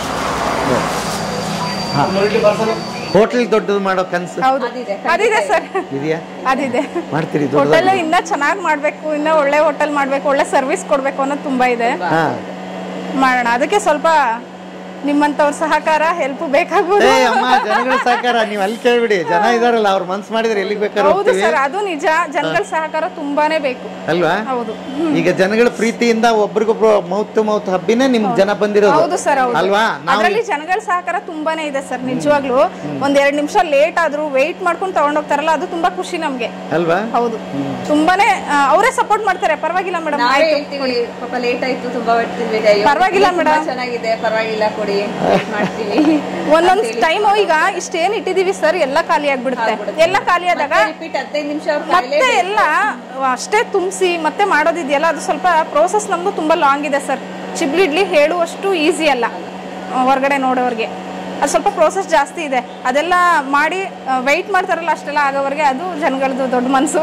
hotel ದೊಡ್ಡದು ಮಾಡೋ ಕನ್ಸು ಹೌದು ಅದಿದೆ ಸರ್ ಇದೆಯಾ ಅದಿದೆ ಮಾಡ್ತೀರಿ ಹೋಟೆಲ್ ದೊಡ್ಡದಾಗಿ ಇನ್ನ ಚೆನ್ನಾಗಿ ಮಾಡ್ಬೇಕು ಇನ್ನ ಒಳ್ಳೆ ಹೋಟೆಲ್ ಮಾಡ್ಬೇಕು ಒಳ್ಳೆ ಸರ್ವಿಸ್ ಕೊಡ್ಬೇಕು ಅನ್ನೋದು ತುಂಬಾ ಇದೆ ಹಾ ಮಾಡೋಣ ಅದಕ್ಕೆ ಸ್ವಲ್ಪ ನಿಮ್ಮಂತವ್ರ ಸಹಕಾರ ಹೆಲ್ಪ್ ಬೇಕಾಗೋದು ಏ ಅಮ್ಮ ಜನಗಳ ಸಹಕಾರ ನೀವು ಅಲ್ಲಿ ಕೇಳ್ಬಿಡಿ ಜನ ಇದಾರಲ್ಲ ಅವ್ರ ಮನ್ಸು ಮಾಡಿದ್ರೆ ಎಲ್ಲಿಗೆ ಬೇಕಾದ್ರೆ ಹೌದು ಹೋಗ್ತೀವಿ ಸರ್ ಅದು ನಿಜ ಜನಗಳ ಸಹಕಾರ ತುಂಬಾನೇ ಬೇಕು ಅಲ್ವಾ ಹೌದು ಈಗ ಜನಗಳ ಪ್ರೀತಿಯಿಂದ ಒಬ್ರಿಗೊಬ್ರು ಮೌತ್ ಟು ಮೌತ್ ಹಬ್ಬಿನೇ ನಿಮ್ಗೆ ಜನ ಬಂದಿರೋದು ಹೌದು ಸರ್ ಹೌದು ಅಲ್ವಾ ನಾವು ಅದರಲ್ಲಿ ಜನಗಳ ಸಹಕಾರ ತುಂಬಾನೇ ಇದೆ ಸರ್ ನಿಜವಾಗ್ಲೂ ಒಂದ್ ಎರಡ್ ನಿಮಿಷ ಲೇಟ್ ಆದ್ರೂ ವೆಯ್ಟ್ ಮಾಡ್ಕೊಂಡು ತಗೊಂಡೋಗ್ತಾರಲ್ಲ ಅದು ತುಂಬಾ ಖುಷಿ ನಮ್ಗೆ ಅಲ್ವಾ ಹೌದು ತುಂಬಾನೇ ಆ, ಅವರೇ ಸಪೋರ್ಟ್ ಮಾಡ್ತಾರೆ ಪರವಾಗಿಲ್ಲ ಮೇಡಮ್ ನಾವೇ ಆಯ್ತು ಹೇಳ್ತೀವಿ ಪಾಪ ಲೇಟ್ ಆಯ್ತು ತುಂಬಾ ಹೊಟ್ಟಿದ್ವಿ ಅಯ್ಯೋ, ಪರವಾಗಿಲ್ಲ ತುಂಬಾ madam. ಚೆನ್ನಾಗಿದೆ ಪರವಾಗಿಲ್ಲ ಕೊಡಿ wait ಮಾಡ್ತೀವಿ ಒಂದೊಂದ್ ಟೈಮ್ ಈಗ ಇಷ್ಟೇನ್ ಇಟ್ಟಿದೀವಿ ಸರ್ ಎಲ್ಲ ಖಾಲಿ ಆಗ್ಬಿಡುತ್ತೆ ಎಲ್ಲ ಖಾಲಿ ಆದಾಗ ರಿಪೀಟ್ ಹದಿನೈದು ನಿಮಿಷ ಅವ್ರು ಮತ್ತೆ ಎಲ್ಲ ಅಷ್ಟೇ ತುಂಬಿಸಿ ಮತ್ತೆ ಮಾಡೋದಿದೆಯಲ್ಲ ಅದು ಸ್ವಲ್ಪ ಪ್ರೋಸೆಸ್ ನಮ್ದು ತುಂಬಾ ಲಾಂಗ್ ಇದೆ ಸರ್ ಚಿಬ್ಲಿ ಇಡ್ಲಿ ಹೇಳುವಷ್ಟು ಈಸಿ ಅಲ್ಲ ಆ, ಹೊರ್ಗಡೆ ನೋಡೋರ್ಗೆ ಅದು ಸ್ವಲ್ಪ ಪ್ರೋಸೆಸ್ ಜಾಸ್ತಿ ಇದೆ ಅದೆಲ್ಲ ಮಾಡಿ ವೆಯ್ಟ್ ಮಾಡ್ತಾರಲ್ಲ ಅಷ್ಟೆಲ್ಲ ಆಗೋವರೆಗೆ ಅದು ಜನಗಳದ್ದು ದೊಡ್ಡ ಮನಸ್ಸು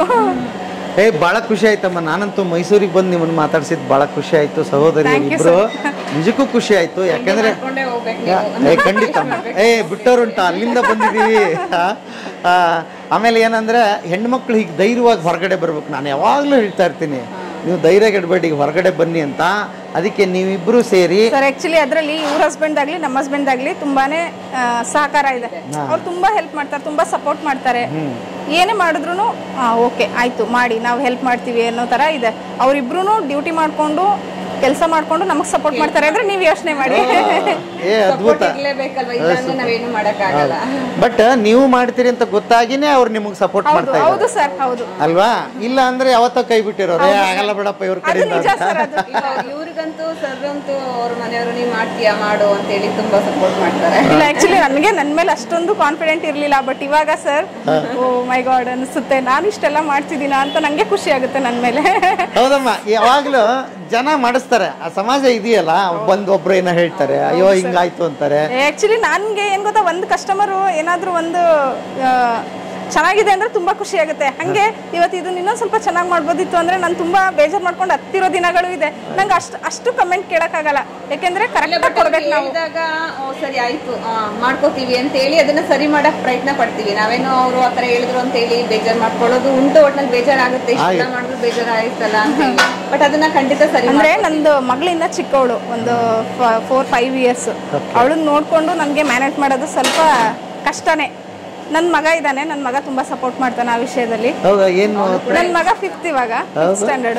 ಏ ಬಹಳ ಖುಷಿ ಆಯ್ತಮ್ಮ ನಾನಂತೂ ಮೈಸೂರಿಗೆ ಬಂದು ನಿಮ್ಮನ್ನ ಮಾತಾಡ್ಸಿದ್ ಬಹಳ ಖುಷಿ ಆಯ್ತು ಸಹೋದರಿ Thank you, ಇಬ್ರು ನಿಜಕ್ಕೂ ಖುಷಿ ಆಯ್ತು ಯಾಕಂದ್ರೆ ಮಾಡ್ಕೊಂಡೇ ಹೋಗ್ಬೇಕು ಏ ಖಂಡಿತ ಏ ಬಿಟ್ಟವ್ರುಂಟ ಅಲ್ಲಿಂದ ಬಂದಿದ್ದೀವಿ ಆ, ಆ, ಆಮೇಲೆ ಏನಂದ್ರೆ ಹೆಣ್ಮಕ್ಳು ಹೀಗೆ ಧೈರ್ಯವಾಗಿ ಹೊರಗಡೆ ಬರ್ಬೇಕು ನಾನು ಯಾವಾಗಲೂ ಹೇಳ್ತಾ ಇರ್ತೀನಿ ನೀವು ಧೈರ್ಯ ಗೆಡಬೇಡಿ ಹೊರಗಡೆ ಬನ್ನಿ ಅಂತ ಅದಕ್ಕೆ ನೀವಿಬ್ರು ಸೇರಿ ಸರ್ ಆಕ್ಚುಲಿ ಅದರಲ್ಲಿ ಇವ್ರ ಹಸ್ಬೆಂಡ್ ಆಗ್ಲಿ ನಮ್ಮ ಹಸ್ಬೆಂಡ್ ಆಗ್ಲಿ ತುಂಬಾನೇ ಆ, ಸಹಕಾರ ಇದೆ ಅವ್ರು ತುಂಬಾ ಹೆಲ್ಪ್ ಮಾಡ್ತಾರೆ ತುಂಬಾ ಸಪೋರ್ಟ್ ಮಾಡ್ತಾರೆ ಏನೇ ಮಾಡಿದ್ರು ಓಕೆ ಆಯ್ತು ಮಾಡಿ ನಾವು ಹೆಲ್ಪ್ ಮಾಡ್ತೀವಿ ಅನ್ನೋ ತರ ಇದೆ ಅವ್ರಿಬ್ರು ಡ್ಯೂಟಿ ಮಾಡ್ಕೊಂಡು ಕೆಲಸ ಮಾಡ್ಕೊಂಡು ನಮಗ್ ಸಪೋರ್ಟ್ ಮಾಡ್ತಾರೆ ಅಂದ್ರೆ ನೀವು ಯೋಚನೆ ಮಾಡಿ ಏ ಅದ್ಭುತ ಇರ್ಲೇಬೇಕಲ್ವಾ ಇಲ್ಲಾಂದ್ರೆ ನಾವೇನು ಮಾಡಕ್ಕಾಗಲ್ಲ ಬಟ್ ನೀವು ಮಾಡ್ತೀರಿ ಅಂತ ಗೊತ್ತಾಗಿನೇ ಅವ್ರು ನಿಮಗೆ ಸಪೋರ್ಟ್ ಹೌದು ಮಾಡ್ತಾ ಹೌದು ಇದ್ದಾರೆ ಸರ್ ಹೌದು ಅಲ್ವಾ ಇಲ್ಲ ಅಂದ್ರೆ ಯಾವತ್ತೋ ಕೈ ಬಿಟ್ಟಿರೋರು ಏ ಆಗಲ್ಲ ಬಿಡಪ್ಪ ಇವ್ರ ಅದು ಕಡೆಯಿಂದ ನಿಜ ಸರ್ ಅದು ಇಲ್ಲ ಇವ್ರಿಗಂತೂ ಸರ್ ಅಂತೂ ಅವ್ರ ಮನೆಯವರು ನೀವ್ ಮಾಡ್ತೀಯಾ ಮಾಡು ಅಂತ ಹೇಳಿ ತುಂಬಾ ಸಪೋರ್ಟ್ ಮಾಡ್ತಾರೆ ಇಲ್ಲ ಆಕ್ಚುಲಿ ನನಗೆ ನನ್ನ ಮೇಲೆ ಅಷ್ಟೊಂದು ಕಾನ್ಫಿಡೆಂಟ್ ಇರ್ಲಿಲ್ಲ ಬಟ್ ಇವಾಗ ಸರ್ ಓ ಮೈ ಗಾಡ್ ಅನಿಸುತ್ತೆ ನಾನು ಇಷ್ಟೆಲ್ಲ ಮಾಡ್ತಿದ್ದೀನ ಅಂತ ನಂಗೆ ಖುಷಿ ಆಗುತ್ತೆ ನನ್ನ ಮೇಲೆ ಹೌದಮ್ಮ ಯಾವಾಗ್ಲೂ ಜನ ಮಾಡಿಸ್ತಾರೆ ಆ ಸಮಾಜ ಇದೆಯಲ್ಲ ಬಂದು ಒಬ್ರು ಏನೋ ಹೇಳ್ತಾರೆ ಅಯ್ಯೋ ಹಿಂಗಾಯ್ತು ಅಂತಾರೆ ಆಕ್ಚುಲಿ ನನ್ಗೆ ಏನ್ ಗೊತ್ತಾ ಒಂದು ಕಸ್ಟಮರು ಏನಾದ್ರೂ ಒಂದು ಆ, ಚೆನ್ನಾಗಿದೆ ಅಂದ್ರೆ ತುಂಬಾ ಖುಷಿ ಆಗುತ್ತೆ ಹಂಗೆ ಇವತ್ತು ಇದನ್ನ ಇನ್ನೊಂದ್ ಸ್ವಲ್ಪ ಚೆನ್ನಾಗಿ ಮಾಡ್ಬೋದಿತ್ತು ಅಂದ್ರೆ ನಾನು ತುಂಬಾ ಬೇಜಾರ್ ಮಾಡ್ಕೊಂಡು ಹತ್ತಿರೋ ದಿನಗಳು ಇದೆ ನಂಗೆ ಅಷ್ಟು ಅಷ್ಟು ಕಮೆಂಟ್ ಕೇಳಕ್ಕಾಗಲ್ಲ ಯಾಕೆಂದ್ರೆ ಕರೆಕ್ಟ್ ಕೊಡ್ಬೇಕು ನಾವು ಹೇಳಿದಾಗ ಓ ಸರಿ ಆಯ್ತು ಆ, ಮಾಡ್ಕೋತೀವಿ ಅಂತ ಹೇಳಿ ಅದನ್ನ ಸರಿ ಮಾಡಕ್ ಪ್ರಯತ್ನ ಪಡ್ತೀವಿ ನಾವೇನೋ ಅವರು ಆತರ ಹೇಳಿದ್ರು ಅಂತ ಹೇಳಿ ಬೇಜಾರ್ ಮಾಡ್ಕೊಳ್ಳೋದು ಉಂಟು ಒಟ್ನಲ್ಲಿ ಬೇಜಾರಾಗುತ್ತೆ ಇಷ್ಟೆಲ್ಲ ಮಾಡಿದ್ರು ಬೇಜಾರ್ ಆಯ್ತಲ್ಲ ಅಂತ ಹೇಳಿ ಬಟ್ ಅದನ್ನ ಖಂಡಿತ ಸರಿ ಅಂದ್ರೆ ನಂದು ಮಗಳಿಂದ ಚಿಕ್ಕವಳು ಒಂದು ಫೋರ್ ಫೈವ್ ಇಯರ್ಸ್ ಅವಳನ್ನ ನೋಡ್ಕೊಂಡು ನನಗೆ ಮ್ಯಾನೇಜ್ ಮಾಡೋದು ಸ್ವಲ್ಪ ಕಷ್ಟನೇ ನನ್ನ ಮಗ ಇದ್ದಾನೆ ನನ್ನ ಮಗ ತುಂಬಾ ಸಪೋರ್ಟ್ ಮಾಡ್ತಾನೆ ಆ ವಿಷಯದಲ್ಲಿ ಹೌದಾ ಏನು ನನ್ನ ಮಗ ಫಿಫ್ತ್ ಇವಾಗ ಫಿಫ್ತ್ ಸ್ಟ್ಯಾಂಡರ್ಡ್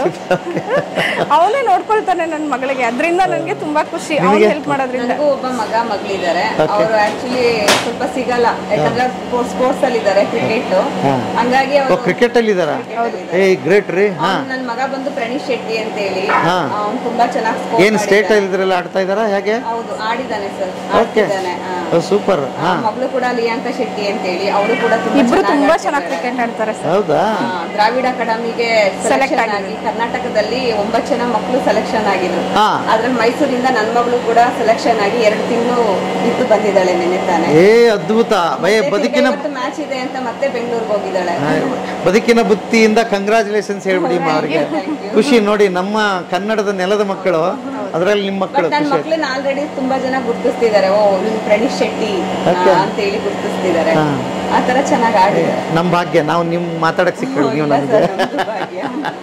ಅವನೇ ನೋಡ್ಕೊಳ್ತಾನೆ ನನ್ನ ಮಗಳಿಗೆ ಅದರಿಂದ ನನಗೆ ತುಂಬಾ ಖುಷಿ ಅವ್ನು ಹೆಲ್ಪ್ ಮಾಡೋದ್ರಿಂದ ನನಗೂ ಒಬ್ಬ ಮಗ ಮಗಳಿದ್ದಾರೆ ಅವರು ಆಕ್ಚುಲಿ ಸ್ವಲ್ಪ ಸಿಗಲ್ಲ ಯಾಕಂದ್ರೆ ಸ್ಪೋರ್ಟ್ಸ್ ಅಲ್ಲಿ ಇದ್ದಾರೆ ಕ್ರಿಕೆಟ್ ಹಂಗಾಗಿ ಓ ಅವರು ಕ್ರಿಕೆಟ್ ಅಲ್ಲಿ ಇದಾರ ಏ ಗ್ರೇಟ್ ರೀ ಹಾ ನನ್ನ ಮಗ ಬಂದು ಪ್ರಣೀಶ್ ಶೆಟ್ಟಿ ಅಂತ ಹೇಳಿ ಹಾ. ಅವ್ನು ತುಂಬಾ ಚೆನ್ನಾಗಿ ಏನ್ ಸ್ಟೇಟ್ ಅಲ್ಲಿ ಇದ್ರಲ್ಲ ಆಡ್ತಾ ಇದಾರಾ ಹೇಗೆ ಹೌದು ಆಡಿದಾನೆ ಸರ್ ಓಕೆ ಆಡ್ತಿದ್ದಾನೆ ಹಾ. ಸೂಪರ್ ಹಾ ಮಗಳು ಕೂಡ ಲಿಯಾಂಕ ಶೆಟ್ಟಿ ಅಂತ ಹೇಳಿ ಅಲ್ಲಿ ಅವರು ಕೂಡ ಇಬ್ರು ತುಂಬಾ ಚೆನ್ನಾಗಿ ಆಡ್ತಿದ್ದಾರೆ. ಕ್ರಿಕೆಟ್ ಆಡ್ತಾರೆ ಸರ್ ಹೌದಾ ಹಾ, ದ್ರಾವಿಡ ಅಕಾಡೆಮಿಗೆ Select ಸೆಲೆಕ್ಷನ್ ಆಗಿ ಆಗಿದ್ರು. ಕರ್ನಾಟಕದಲ್ಲಿ ಒಂಬತ್ತು ಜನ ಮಕ್ಕಳು ಸೆಲೆಕ್ಷನ್ ಆಗಿದ್ರು ಹಾ. ಅದ್ರಲ್ಲಿ ಮೈಸೂರಿಂದ ನನ್ನ ಮಗಳು ಕೂಡ ಸೆಲೆಕ್ಷನ್ ಆಗಿ ಎರಡು ತಿಂಗಳು ಇದ್ದು ಬಂದಿದ್ದಾಳೆ ನಿನ್ನೆ ತಾನೆ ಏ ಅದ್ಭುತ ಭಯ ಬದುಕಿನ ಮ್ಯಾಚ್ ಇದೆ ಅಂತ ಮತ್ತೆ ಬೆಂಗಳೂರಿಗೆ ಹೋಗಿದ್ದಾಳೆ ಆ, ಬದುಕಿನ ಬುತ್ತಿಯಿಂದ ಕಂಗ್ರಾಚುಲೇಷನ್ಸ್ ಹೇಳ್ಬಿಡಿ ಅಮ್ಮ ಅವ್ರಿಗೆ ಖುಷಿ ನೋಡಿ ನಮ್ಮ ಕನ್ನಡದ ನೆಲದ ಮಕ್ಕಳು ಅದರಲ್ಲಿ ನಿಮ್ಮ ಮಕ್ಕಳು ಬಟ್ ನನ್ನ ಖುಷಿ ಆಯ್ತು ಮಕ್ಳನ್ನ ಆಲ್ರೆಡಿ ತುಂಬಾ ಜನ ಗುರ್ತಿಸ್ತಿದ್ದಾರೆ ಓ ನಿಮ್ ಪ್ರಣೀಶ್ ಶೆಟ್ಟಿ Okay. ಅಂತ ಹೇಳಿ ಗುರ್ತಿಸ್ತಿದ್ದಾರೆ ಹಾ. ಆ ತರ ಚೆನ್ನಾಗಿ ಆಡಿದ್ದಾರೆ ನಮ್ಮ ಭಾಗ್ಯ ನಾವು ನಿಮ್ ಮಾತಾಡಕ್ ಸಿಕ್ಕಳು ನೀವು ಇಲ್ಲ ನಮಗೆ sir, ನಮ್ದು ಭಾಗ್ಯ.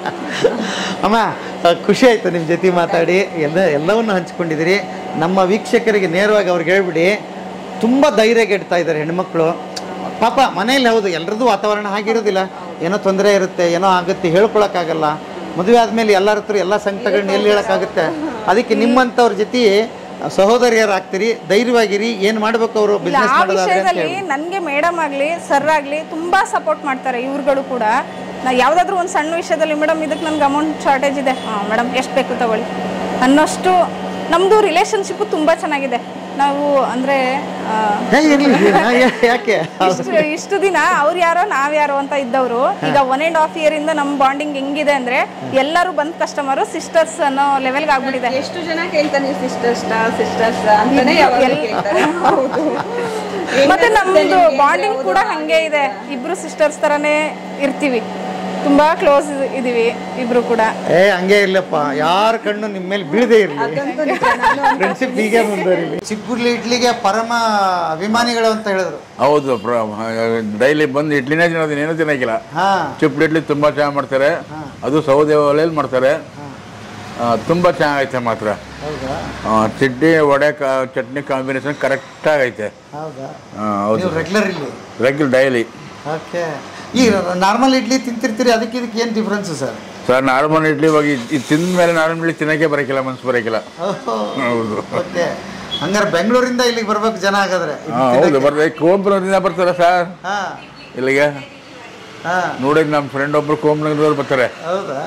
ಅಮ್ಮ ಆ, ಖುಷಿ ಆಯ್ತು ನಿಮ್ಮ ಜೊತೆ ಮಾತಾಡಿ ಎಲ್ಲ ಎಲ್ಲವನ್ನು ಹಂಚ್ಕೊಂಡಿದ್ದೀರಿ ನಮ್ಮ ವೀಕ್ಷಕರಿಗೆ ನೇರವಾಗಿ ಅವ್ರಿಗೆ ಹೇಳ್ಬಿಡಿ ತುಂಬ ಧೈರ್ಯಗೆಡ್ತಾ ಇದ್ದಾರೆ ಹೆಣ್ಮಕ್ಳು ಪಾಪ ಮನೇಲಿ ಹೌದು ಎಲ್ರದ್ದು ವಾತಾವರಣ ಹಾಗಿರೋದಿಲ್ಲ ಏನೋ ತೊಂದರೆ ಇರುತ್ತೆ ಏನೋ ಆಗುತ್ತೆ ಹೇಳ್ಕೊಳಕ್ಕಾಗಲ್ಲ ಮದುವೆ ಆದಮೇಲೆ ಎಲ್ಲರ ಹತ್ರ ಎಲ್ಲ ಸಂಕಟಗಳನ್ನ ಎಲ್ಲಿ ಹೇಳೋಕ್ಕಾಗುತ್ತೆ ಅದಕ್ಕೆ ನಿಮ್ಮಂಥವ್ರ ಜೊತೆ ಸಹೋದರಿಯರಾಗ್ತೀರಿ ಧೈರ್ಯವಾಗಿರಿ ಏನು ಮಾಡ್ಬೇಕು ಅವರು ಇಲ್ಲ ಬಿಸ್ನೆಸ್ ಆ ಮಾಡೋದಾದ್ರೆ ಅಂತ ವಿಷಯದಲ್ಲಿ ಹೇಳಿ ನನಗೆ ಮೇಡಮ್ ಆಗಲಿ ಸರ್ ಆಗಲಿ ತುಂಬಾ ಸಪೋರ್ಟ್ ಮಾಡ್ತಾರೆ ಇವ್ರುಗಳು ಕೂಡ ನಾ ಯಾವುದಾದ್ರೂ ಒಂದು ಸಣ್ಣ ವಿಷಯದಲ್ಲಿ ಮೇಡಮ್ ಇದಕ್ಕೆ ನನಗೆ ಅಮೌಂಟ್ ಶಾರ್ಟೇಜ್ ಇದೆ ಹಾಂ ಮೇಡಮ್ ಎಷ್ಟು ಬೇಕು ತಗೊಳ್ಳಿ ಅನ್ನೋಷ್ಟು ನಮ್ಮದು ರಿಲೇಷನ್ಶಿಪ್ಪು ತುಂಬ ಚೆನ್ನಾಗಿದೆ ನಾವು ಅಂದರೆ ಹೇ, ಇರ್ಲಿ ಯಾಕೆ ಇಷ್ಟು ಇಷ್ಟು ದಿನ ಅವ್ರು ಯಾರೋ ನಾವ್ ಯಾರೋ ಅಂತ ಇದ್ದವರು ಈಗ ಒನ್ ಅಂಡ್ ಹಾಫ್ ಇಯರ್ ಇಂದ ನಮ್ಮ ಬಾಂಡಿಂಗ್ ಹೆಂಗಿದೆ ಅಂದ್ರೆ ಎಲ್ಲರೂ ಬಂದ್ ಕಸ್ಟಮರು ಸಿಸ್ಟರ್ಸ್ ಅನ್ನೋ ಲೆವೆಲ್ಗೆ ಆಗ್ಬಿಟ್ಟಿದೆ ಎಷ್ಟು ಜನ ಕೇಳ್ತಾರೆ ನೀವು ಸಿಸ್ಟರ್ಸ್ ಸಿಸ್ಟರ್ಸ್ ಅಂತಾನೆ ಯಾವಾಗ ಎಲ್- ಕೇಳ್ತಾರೆ ಹೌದು ಮತ್ತೆ ಹೆಂಗನ್ಸುತ್ತೆ ನಮ್ದು ನಿಮ್ಗೆ? ಬಾಂಡಿಂಗ್ ಹೌದು, ಕೂಡ ಹಂಗೆ ಇದೆ ಇಬ್ರು ಸಿಸ್ಟರ್ಸ್ ತರಾನೇ ಇರ್ತೀವಿ ತುಂಬಾ ಕ್ಲೋಸ್ ಇದೀವಿ ಇಬ್ರು ಕೂಡ ಏ ಹಂಗೆ ಇರ್ಲಪ್ಪ ಯಾರ ಕಣ್ಣು ನಿಮ್ಮ ಮೇಲೆ ಬೀಳದೆ ಇರಲಿ ಅದಂತೂ ನಿಜ, ನಾನು ಫ್ರೆಂಡ್ಶಿಪ್ ಹೀಗೆ ಮುಂದುವರಿಲಿ ಚಿಕ್ಕುರ್ಲಿ ಇಡ್ಲಿಗೆ ಪರಮ ಅಭಿಮಾನಿಗಳು ಅಂತ ಹೇಳಿದ್ರು ಹೌದು ಡೈಲಿ ಬಂದು ಇಡ್ಲಿನೇ ತಿನ್ನೋದು ಏನೂ ತಿನ್ನೋಕ್ಕಿಲ್ಲ ಹಾ ಚಿಪ್ಲಿ ಇಡ್ಲಿ ತುಂಬ ಚೆನ್ನಾಗಿ ಮಾಡ್ತಾರೆ ಅದು ಸೌದೆ ಒಲೆಯಲ್ಲಿ ಮಾಡ್ತಾರೆ ಆ, ತುಂಬ ಚೆನ್ನಾಗೈತೆ ಮಾತ್ರ ಹೌದಾ ಆ, ಚಟ್ನಿ ವಡೆ ಕ ಚಟ್ನಿ ಕಾಂಬಿನೇಷನ್ ಕರೆಕ್ಟಾಗೈತೆ ಹೌದಾ ಹೌದು ನೀವು ರೆಗ್ಯುಲರ್ ಇಲ್ಲಿ ರೆಗ್ಯುಲರ್ ಡೈಲಿ ಓಕೆ ಈ ನಾರ್ಮಲ್ ಇಡ್ಲಿ ತಿಂತಿರ್ತೀರಿ ಅದಕ್ಕೆ ಇದಕ್ಕೆ ಏನು difference sir sir normal idli ಇವಾಗ ಇದು ತಿಂದ ಮೇಲೆ ನಾರ್ಮಲ್ ಇಡ್ಲಿ ತಿನ್ನೋಕ್ಕೆ ಬರೋಕ್ಕಿಲ್ಲ ಮನ್ಸು ಬರೋಕ್ಕಿಲ್ಲ ಹೌದು ಓಕೆ ಹಂಗಾರೆ ಬೆಂಗಳೂರಿಂದ ಇಲ್ಲಿಗೆ ಬರ್ಬೇಕು ಜನ ಹಾಗಾದ್ರೆ ಹಾಂ ಹೌದು ಬರ್ತದೆ ಕೋಂಬ್ರದಿಂದ ಬರ್ತಾರೆ ಸರ್ ಹಾ ಇಲ್ಲಿಗೆ ಹಾ ನೋಡಿದ್ ನಮ್ಮ ಫ್ರೆಂಡ್ ಒಬ್ರು ಕೋಂಬ್ರದವ್ರು ಬರ್ತಾರೆ ಹೌದಾ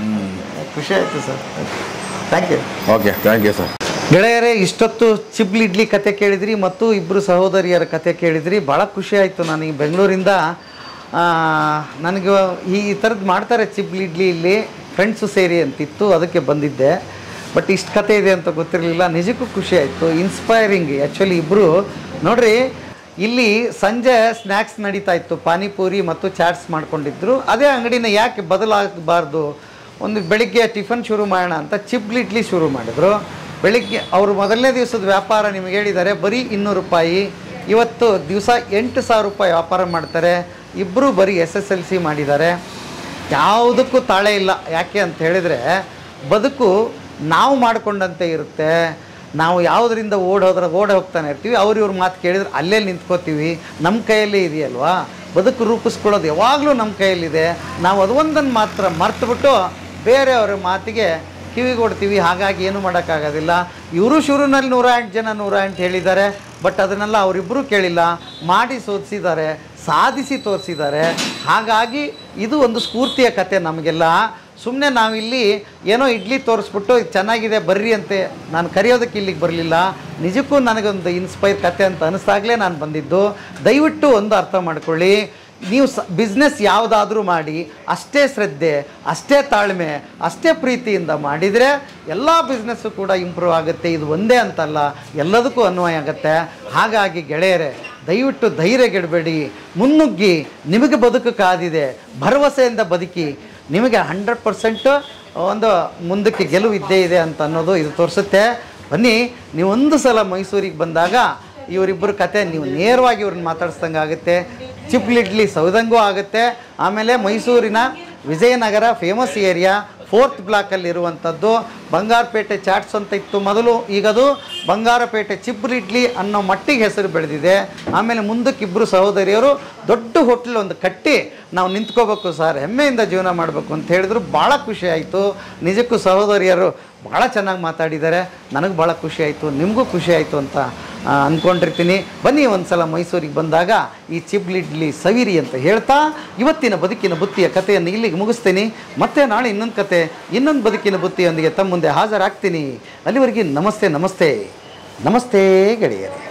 ಖುಷಿ ಆಯ್ತು sir thank you okay thank you sir ಗೆಳೆಯರೇ ಇಷ್ಟೊತ್ತು ಚಿಬ್ಲಿ ಇಡ್ಲಿ ಕತೆ ಕೇಳಿದ್ರಿ ಮತ್ತು ಇಬ್ಬರು ಸಹೋದರಿಯರ ಕತೆ ಕೇಳಿದ್ರಿ ಭಾಳ ಖುಷಿ ಆಯಿತು ನಾನು ಈ ಬೆಂಗಳೂರಿಂದ ಆ, ನನಗೆ ಈ ಥರದ್ದು ಮಾಡ್ತಾರೆ ಚಿಬ್ಲಿ ಇಡ್ಲಿ ಇಲ್ಲಿ ಫ್ರೆಂಡ್ಸು ಸೇರಿ ಅಂತಿತ್ತು ಅದಕ್ಕೆ ಬಂದಿದ್ದೆ ಬಟ್ ಇಷ್ಟು ಕತೆ ಇದೆ ಅಂತ ಗೊತ್ತಿರಲಿಲ್ಲ ನಿಜಕ್ಕೂ ಖುಷಿ ಆಯಿತು ಇನ್ಸ್ಪೈರಿಂಗ್ ಆ್ಯಕ್ಚುಲಿ ಇಬ್ಬರು ನೋಡ್ರಿ ಇಲ್ಲಿ ಸಂಜೆ ಸ್ನ್ಯಾಕ್ಸ್ ನಡೀತಾ ಇತ್ತು ಪಾನಿಪೂರಿ ಮತ್ತು ಚಾಟ್ಸ್ ಮಾಡ್ಕೊಂಡಿದ್ರು ಅದೇ ಅಂಗಡಿನ ಯಾಕೆ ಬದಲಾಗಬಾರ್ದು ಒಂದು ಬೆಳಿಗ್ಗೆ ಟಿಫನ್ ಶುರು ಮಾಡೋಣ ಅಂತ ಚಿಬ್ಲಿ ಇಡ್ಲಿ ಶುರು ಮಾಡಿದ್ರು ಬೆಳಿಗ್ಗೆ ಅವರು ಮೊದಲನೇ ದಿವಸದ ವ್ಯಾಪಾರ ನಿಮಗೆ ಹೇಳಿದ್ದಾರೆ ಬರೀ ಇನ್ನೂರು ರೂಪಾಯಿ ಇವತ್ತು ದಿವಸ ಎಂಟು ಸಾವಿರ ರೂಪಾಯಿ ವ್ಯಾಪಾರ ಮಾಡ್ತಾರೆ ಇಬ್ಬರು ಬರೀ ಎಸ್ ಎಸ್ ಎಲ್ ಸಿ ಮಾಡಿದ್ದಾರೆ ಯಾವುದಕ್ಕೂ ತಾಳೆ ಇಲ್ಲ ಯಾಕೆ ಅಂತ ಹೇಳಿದರೆ ಬದುಕು ನಾವು ಮಾಡಿಕೊಂಡಂತೆ ಇರುತ್ತೆ ನಾವು ಯಾವುದರಿಂದ ಓಡ್ ಹೋದ್ರೆ ಓಡ್ ಹೋಗ್ತಾನೆ ಇರ್ತೀವಿ ಅವ್ರು ಇವ್ರ ಮಾತು ಕೇಳಿದ್ರೆ ಅಲ್ಲೇ ನಿಂತ್ಕೋತೀವಿ ನಮ್ಮ ಕೈಯಲ್ಲೇ ಇದೆಯಲ್ವಾ ಬದುಕು ರೂಪಿಸ್ಕೊಳ್ಳೋದು ಯಾವಾಗಲೂ ನಮ್ಮ ಕೈಯಲ್ಲಿದೆ ನಾವು ಅದು ಒಂದನ್ನು ಮಾತ್ರ ಮರ್ತುಬಿಟ್ಟು ಬೇರೆಯವ್ರ ಮಾತಿಗೆ ಕಿವಿಗೊಡ್ತೀವಿ ಹಾಗಾಗಿ ಏನು ಮಾಡೋಕ್ಕಾಗೋದಿಲ್ಲ ಇವರು ಶುರುನಲ್ಲಿ ನೂರ ಎಂಟು ಜನ ನೂರ ಎಂಟು ಹೇಳಿದ್ದಾರೆ ಬಟ್ ಅದನ್ನೆಲ್ಲ ಅವರಿಬ್ಬರು ಕೇಳಿಲ್ಲ ಮಾಡಿ ಸೋತಿಸಿದ್ದಾರೆ ಸಾಧಿಸಿ ತೋರಿಸಿದ್ದಾರೆ ಹಾಗಾಗಿ ಇದು ಒಂದು ಸ್ಫೂರ್ತಿಯ ಕತೆ ನಮಗೆಲ್ಲ ಸುಮ್ಮನೆ ನಾವಿಲ್ಲಿ ಏನೋ ಇಡ್ಲಿ ತೋರಿಸ್ಬಿಟ್ಟು ಇದು ಚೆನ್ನಾಗಿದೆ ಬರ್ರಿ ಅಂತೆ ನಾನು ಕರೆಯೋದಕ್ಕೆ ಇಲ್ಲಿಗೆ ಬರಲಿಲ್ಲ ನಿಜಕ್ಕೂ ನನಗೊಂದು ಇನ್ಸ್ಪೈರ್ ಕತೆ ಅಂತ ಅನಿಸ್ದಾಗಲೇ ನಾನು ಬಂದಿದ್ದು ದಯವಿಟ್ಟು ಒಂದು ಅರ್ಥ ಮಾಡ್ಕೊಳ್ಳಿ ನೀವು ಸ ಬಿಸ್ನೆಸ್ ಯಾವುದಾದ್ರೂ ಮಾಡಿ ಅಷ್ಟೇ ಶ್ರದ್ಧೆ ಅಷ್ಟೇ ತಾಳ್ಮೆ ಅಷ್ಟೇ ಪ್ರೀತಿಯಿಂದ ಮಾಡಿದರೆ ಎಲ್ಲ ಬಿಸ್ನೆಸ್ಸು ಕೂಡ ಇಂಪ್ರೂವ್ ಆಗುತ್ತೆ ಇದು ಒಂದೇ ಅಂತಲ್ಲ ಎಲ್ಲದಕ್ಕೂ ಅನ್ವಯ ಆಗುತ್ತೆ ಹಾಗಾಗಿ ಗೆಳೆಯರೇ ದಯವಿಟ್ಟು ಧೈರ್ಯಗೆಡಬೇಡಿ ಮುನ್ನುಗ್ಗಿ ನಿಮಗೆ ಬದುಕು ಕಾದಿದೆ ಭರವಸೆಯಿಂದ ಬದುಕಿ ನಿಮಗೆ ಹಂಡ್ರೆಡ್ ಪರ್ಸೆಂಟ್ ಒಂದು ಮುಂದಕ್ಕೆ ಗೆಲುವು ಇದ್ದೇ ಇದೆ ಅಂತ ಅನ್ನೋದು ಇದು ತೋರಿಸುತ್ತೆ ಬನ್ನಿ ನೀವು ಒಂದು ಸಲ ಮೈಸೂರಿಗೆ ಬಂದಾಗ ಇವರಿಬ್ಬರು ಕತೆ ನೀವು ನೇರವಾಗಿ ಇವ್ರನ್ನ ಮಾತಾಡಿಸ್ದಂಗೆ ಆಗುತ್ತೆ ಚಿಪ್ಲಿಡ್ಲಿ ಸೌದಂಗೂ ಆಗುತ್ತೆ ಆಮೇಲೆ ಮೈಸೂರಿನ ವಿಜಯನಗರ ಫೇಮಸ್ ಏರಿಯಾ ಫೋರ್ತ್ ಬ್ಲಾಕಲ್ಲಿ ಇರುವಂಥದ್ದು ಬಂಗಾರಪೇಟೆ ಚಾಟ್ಸ್ ಅಂತ ಇತ್ತು ಮೊದಲು ಈಗದು ಬಂಗಾರಪೇಟೆ ಚಿಬ್ರು ಇಡ್ಲಿ ಅನ್ನೋ ಮಟ್ಟಿಗೆ ಹೆಸರು ಬೆಳೆದಿದೆ ಆಮೇಲೆ ಮುಂದಕ್ಕೆ ಇಬ್ಬರು ಸಹೋದರಿಯರು ದೊಡ್ಡ ಹೋಟ್ಲ್ ಒಂದು ಕಟ್ಟಿ ನಾವು ನಿಂತ್ಕೋಬೇಕು ಸರ್ ಹೆಮ್ಮೆಯಿಂದ ಜೀವನ ಮಾಡಬೇಕು ಅಂತ ಹೇಳಿದ್ರು ಭಾಳ ಖುಷಿ ಆಯಿತು ನಿಜಕ್ಕೂ ಸಹೋದರಿಯರು ಭಾಳ ಚೆನ್ನಾಗಿ ಮಾತಾಡಿದ್ದಾರೆ ನನಗೆ ಭಾಳ ಖುಷಿ ಆಯಿತು ನಿಮಗೂ ಖುಷಿ ಆಯಿತು ಅಂತ ಆ, ಅಂದ್ಕೊಂಡಿರ್ತೀನಿ ಬನ್ನಿ ಒಂದು ಸಲ ಮೈಸೂರಿಗೆ ಬಂದಾಗ ಈ ಚಿಬ್ಲಿಡ್ಲಿ ಸವಿರಿ ಅಂತ ಹೇಳ್ತಾ ಇವತ್ತಿನ ಬದುಕಿನ ಬುತ್ತಿಯ ಕಥೆಯನ್ನು ಇಲ್ಲಿಗೆ ಮುಗಿಸ್ತೀನಿ ಮತ್ತೆ ನಾಳೆ ಇನ್ನೊಂದು ಕತೆ ಇನ್ನೊಂದು ಬದುಕಿನ ಬುತ್ತಿಯೊಂದಿಗೆ ತಮ್ಮ ಮುಂದೆ ಹಾಜರಾಗ್ತೀನಿ ಅಲ್ಲಿವರೆಗೆ ನಮಸ್ತೆ ನಮಸ್ತೆ ನಮಸ್ತೆ ಗೆಳೆಯರೇ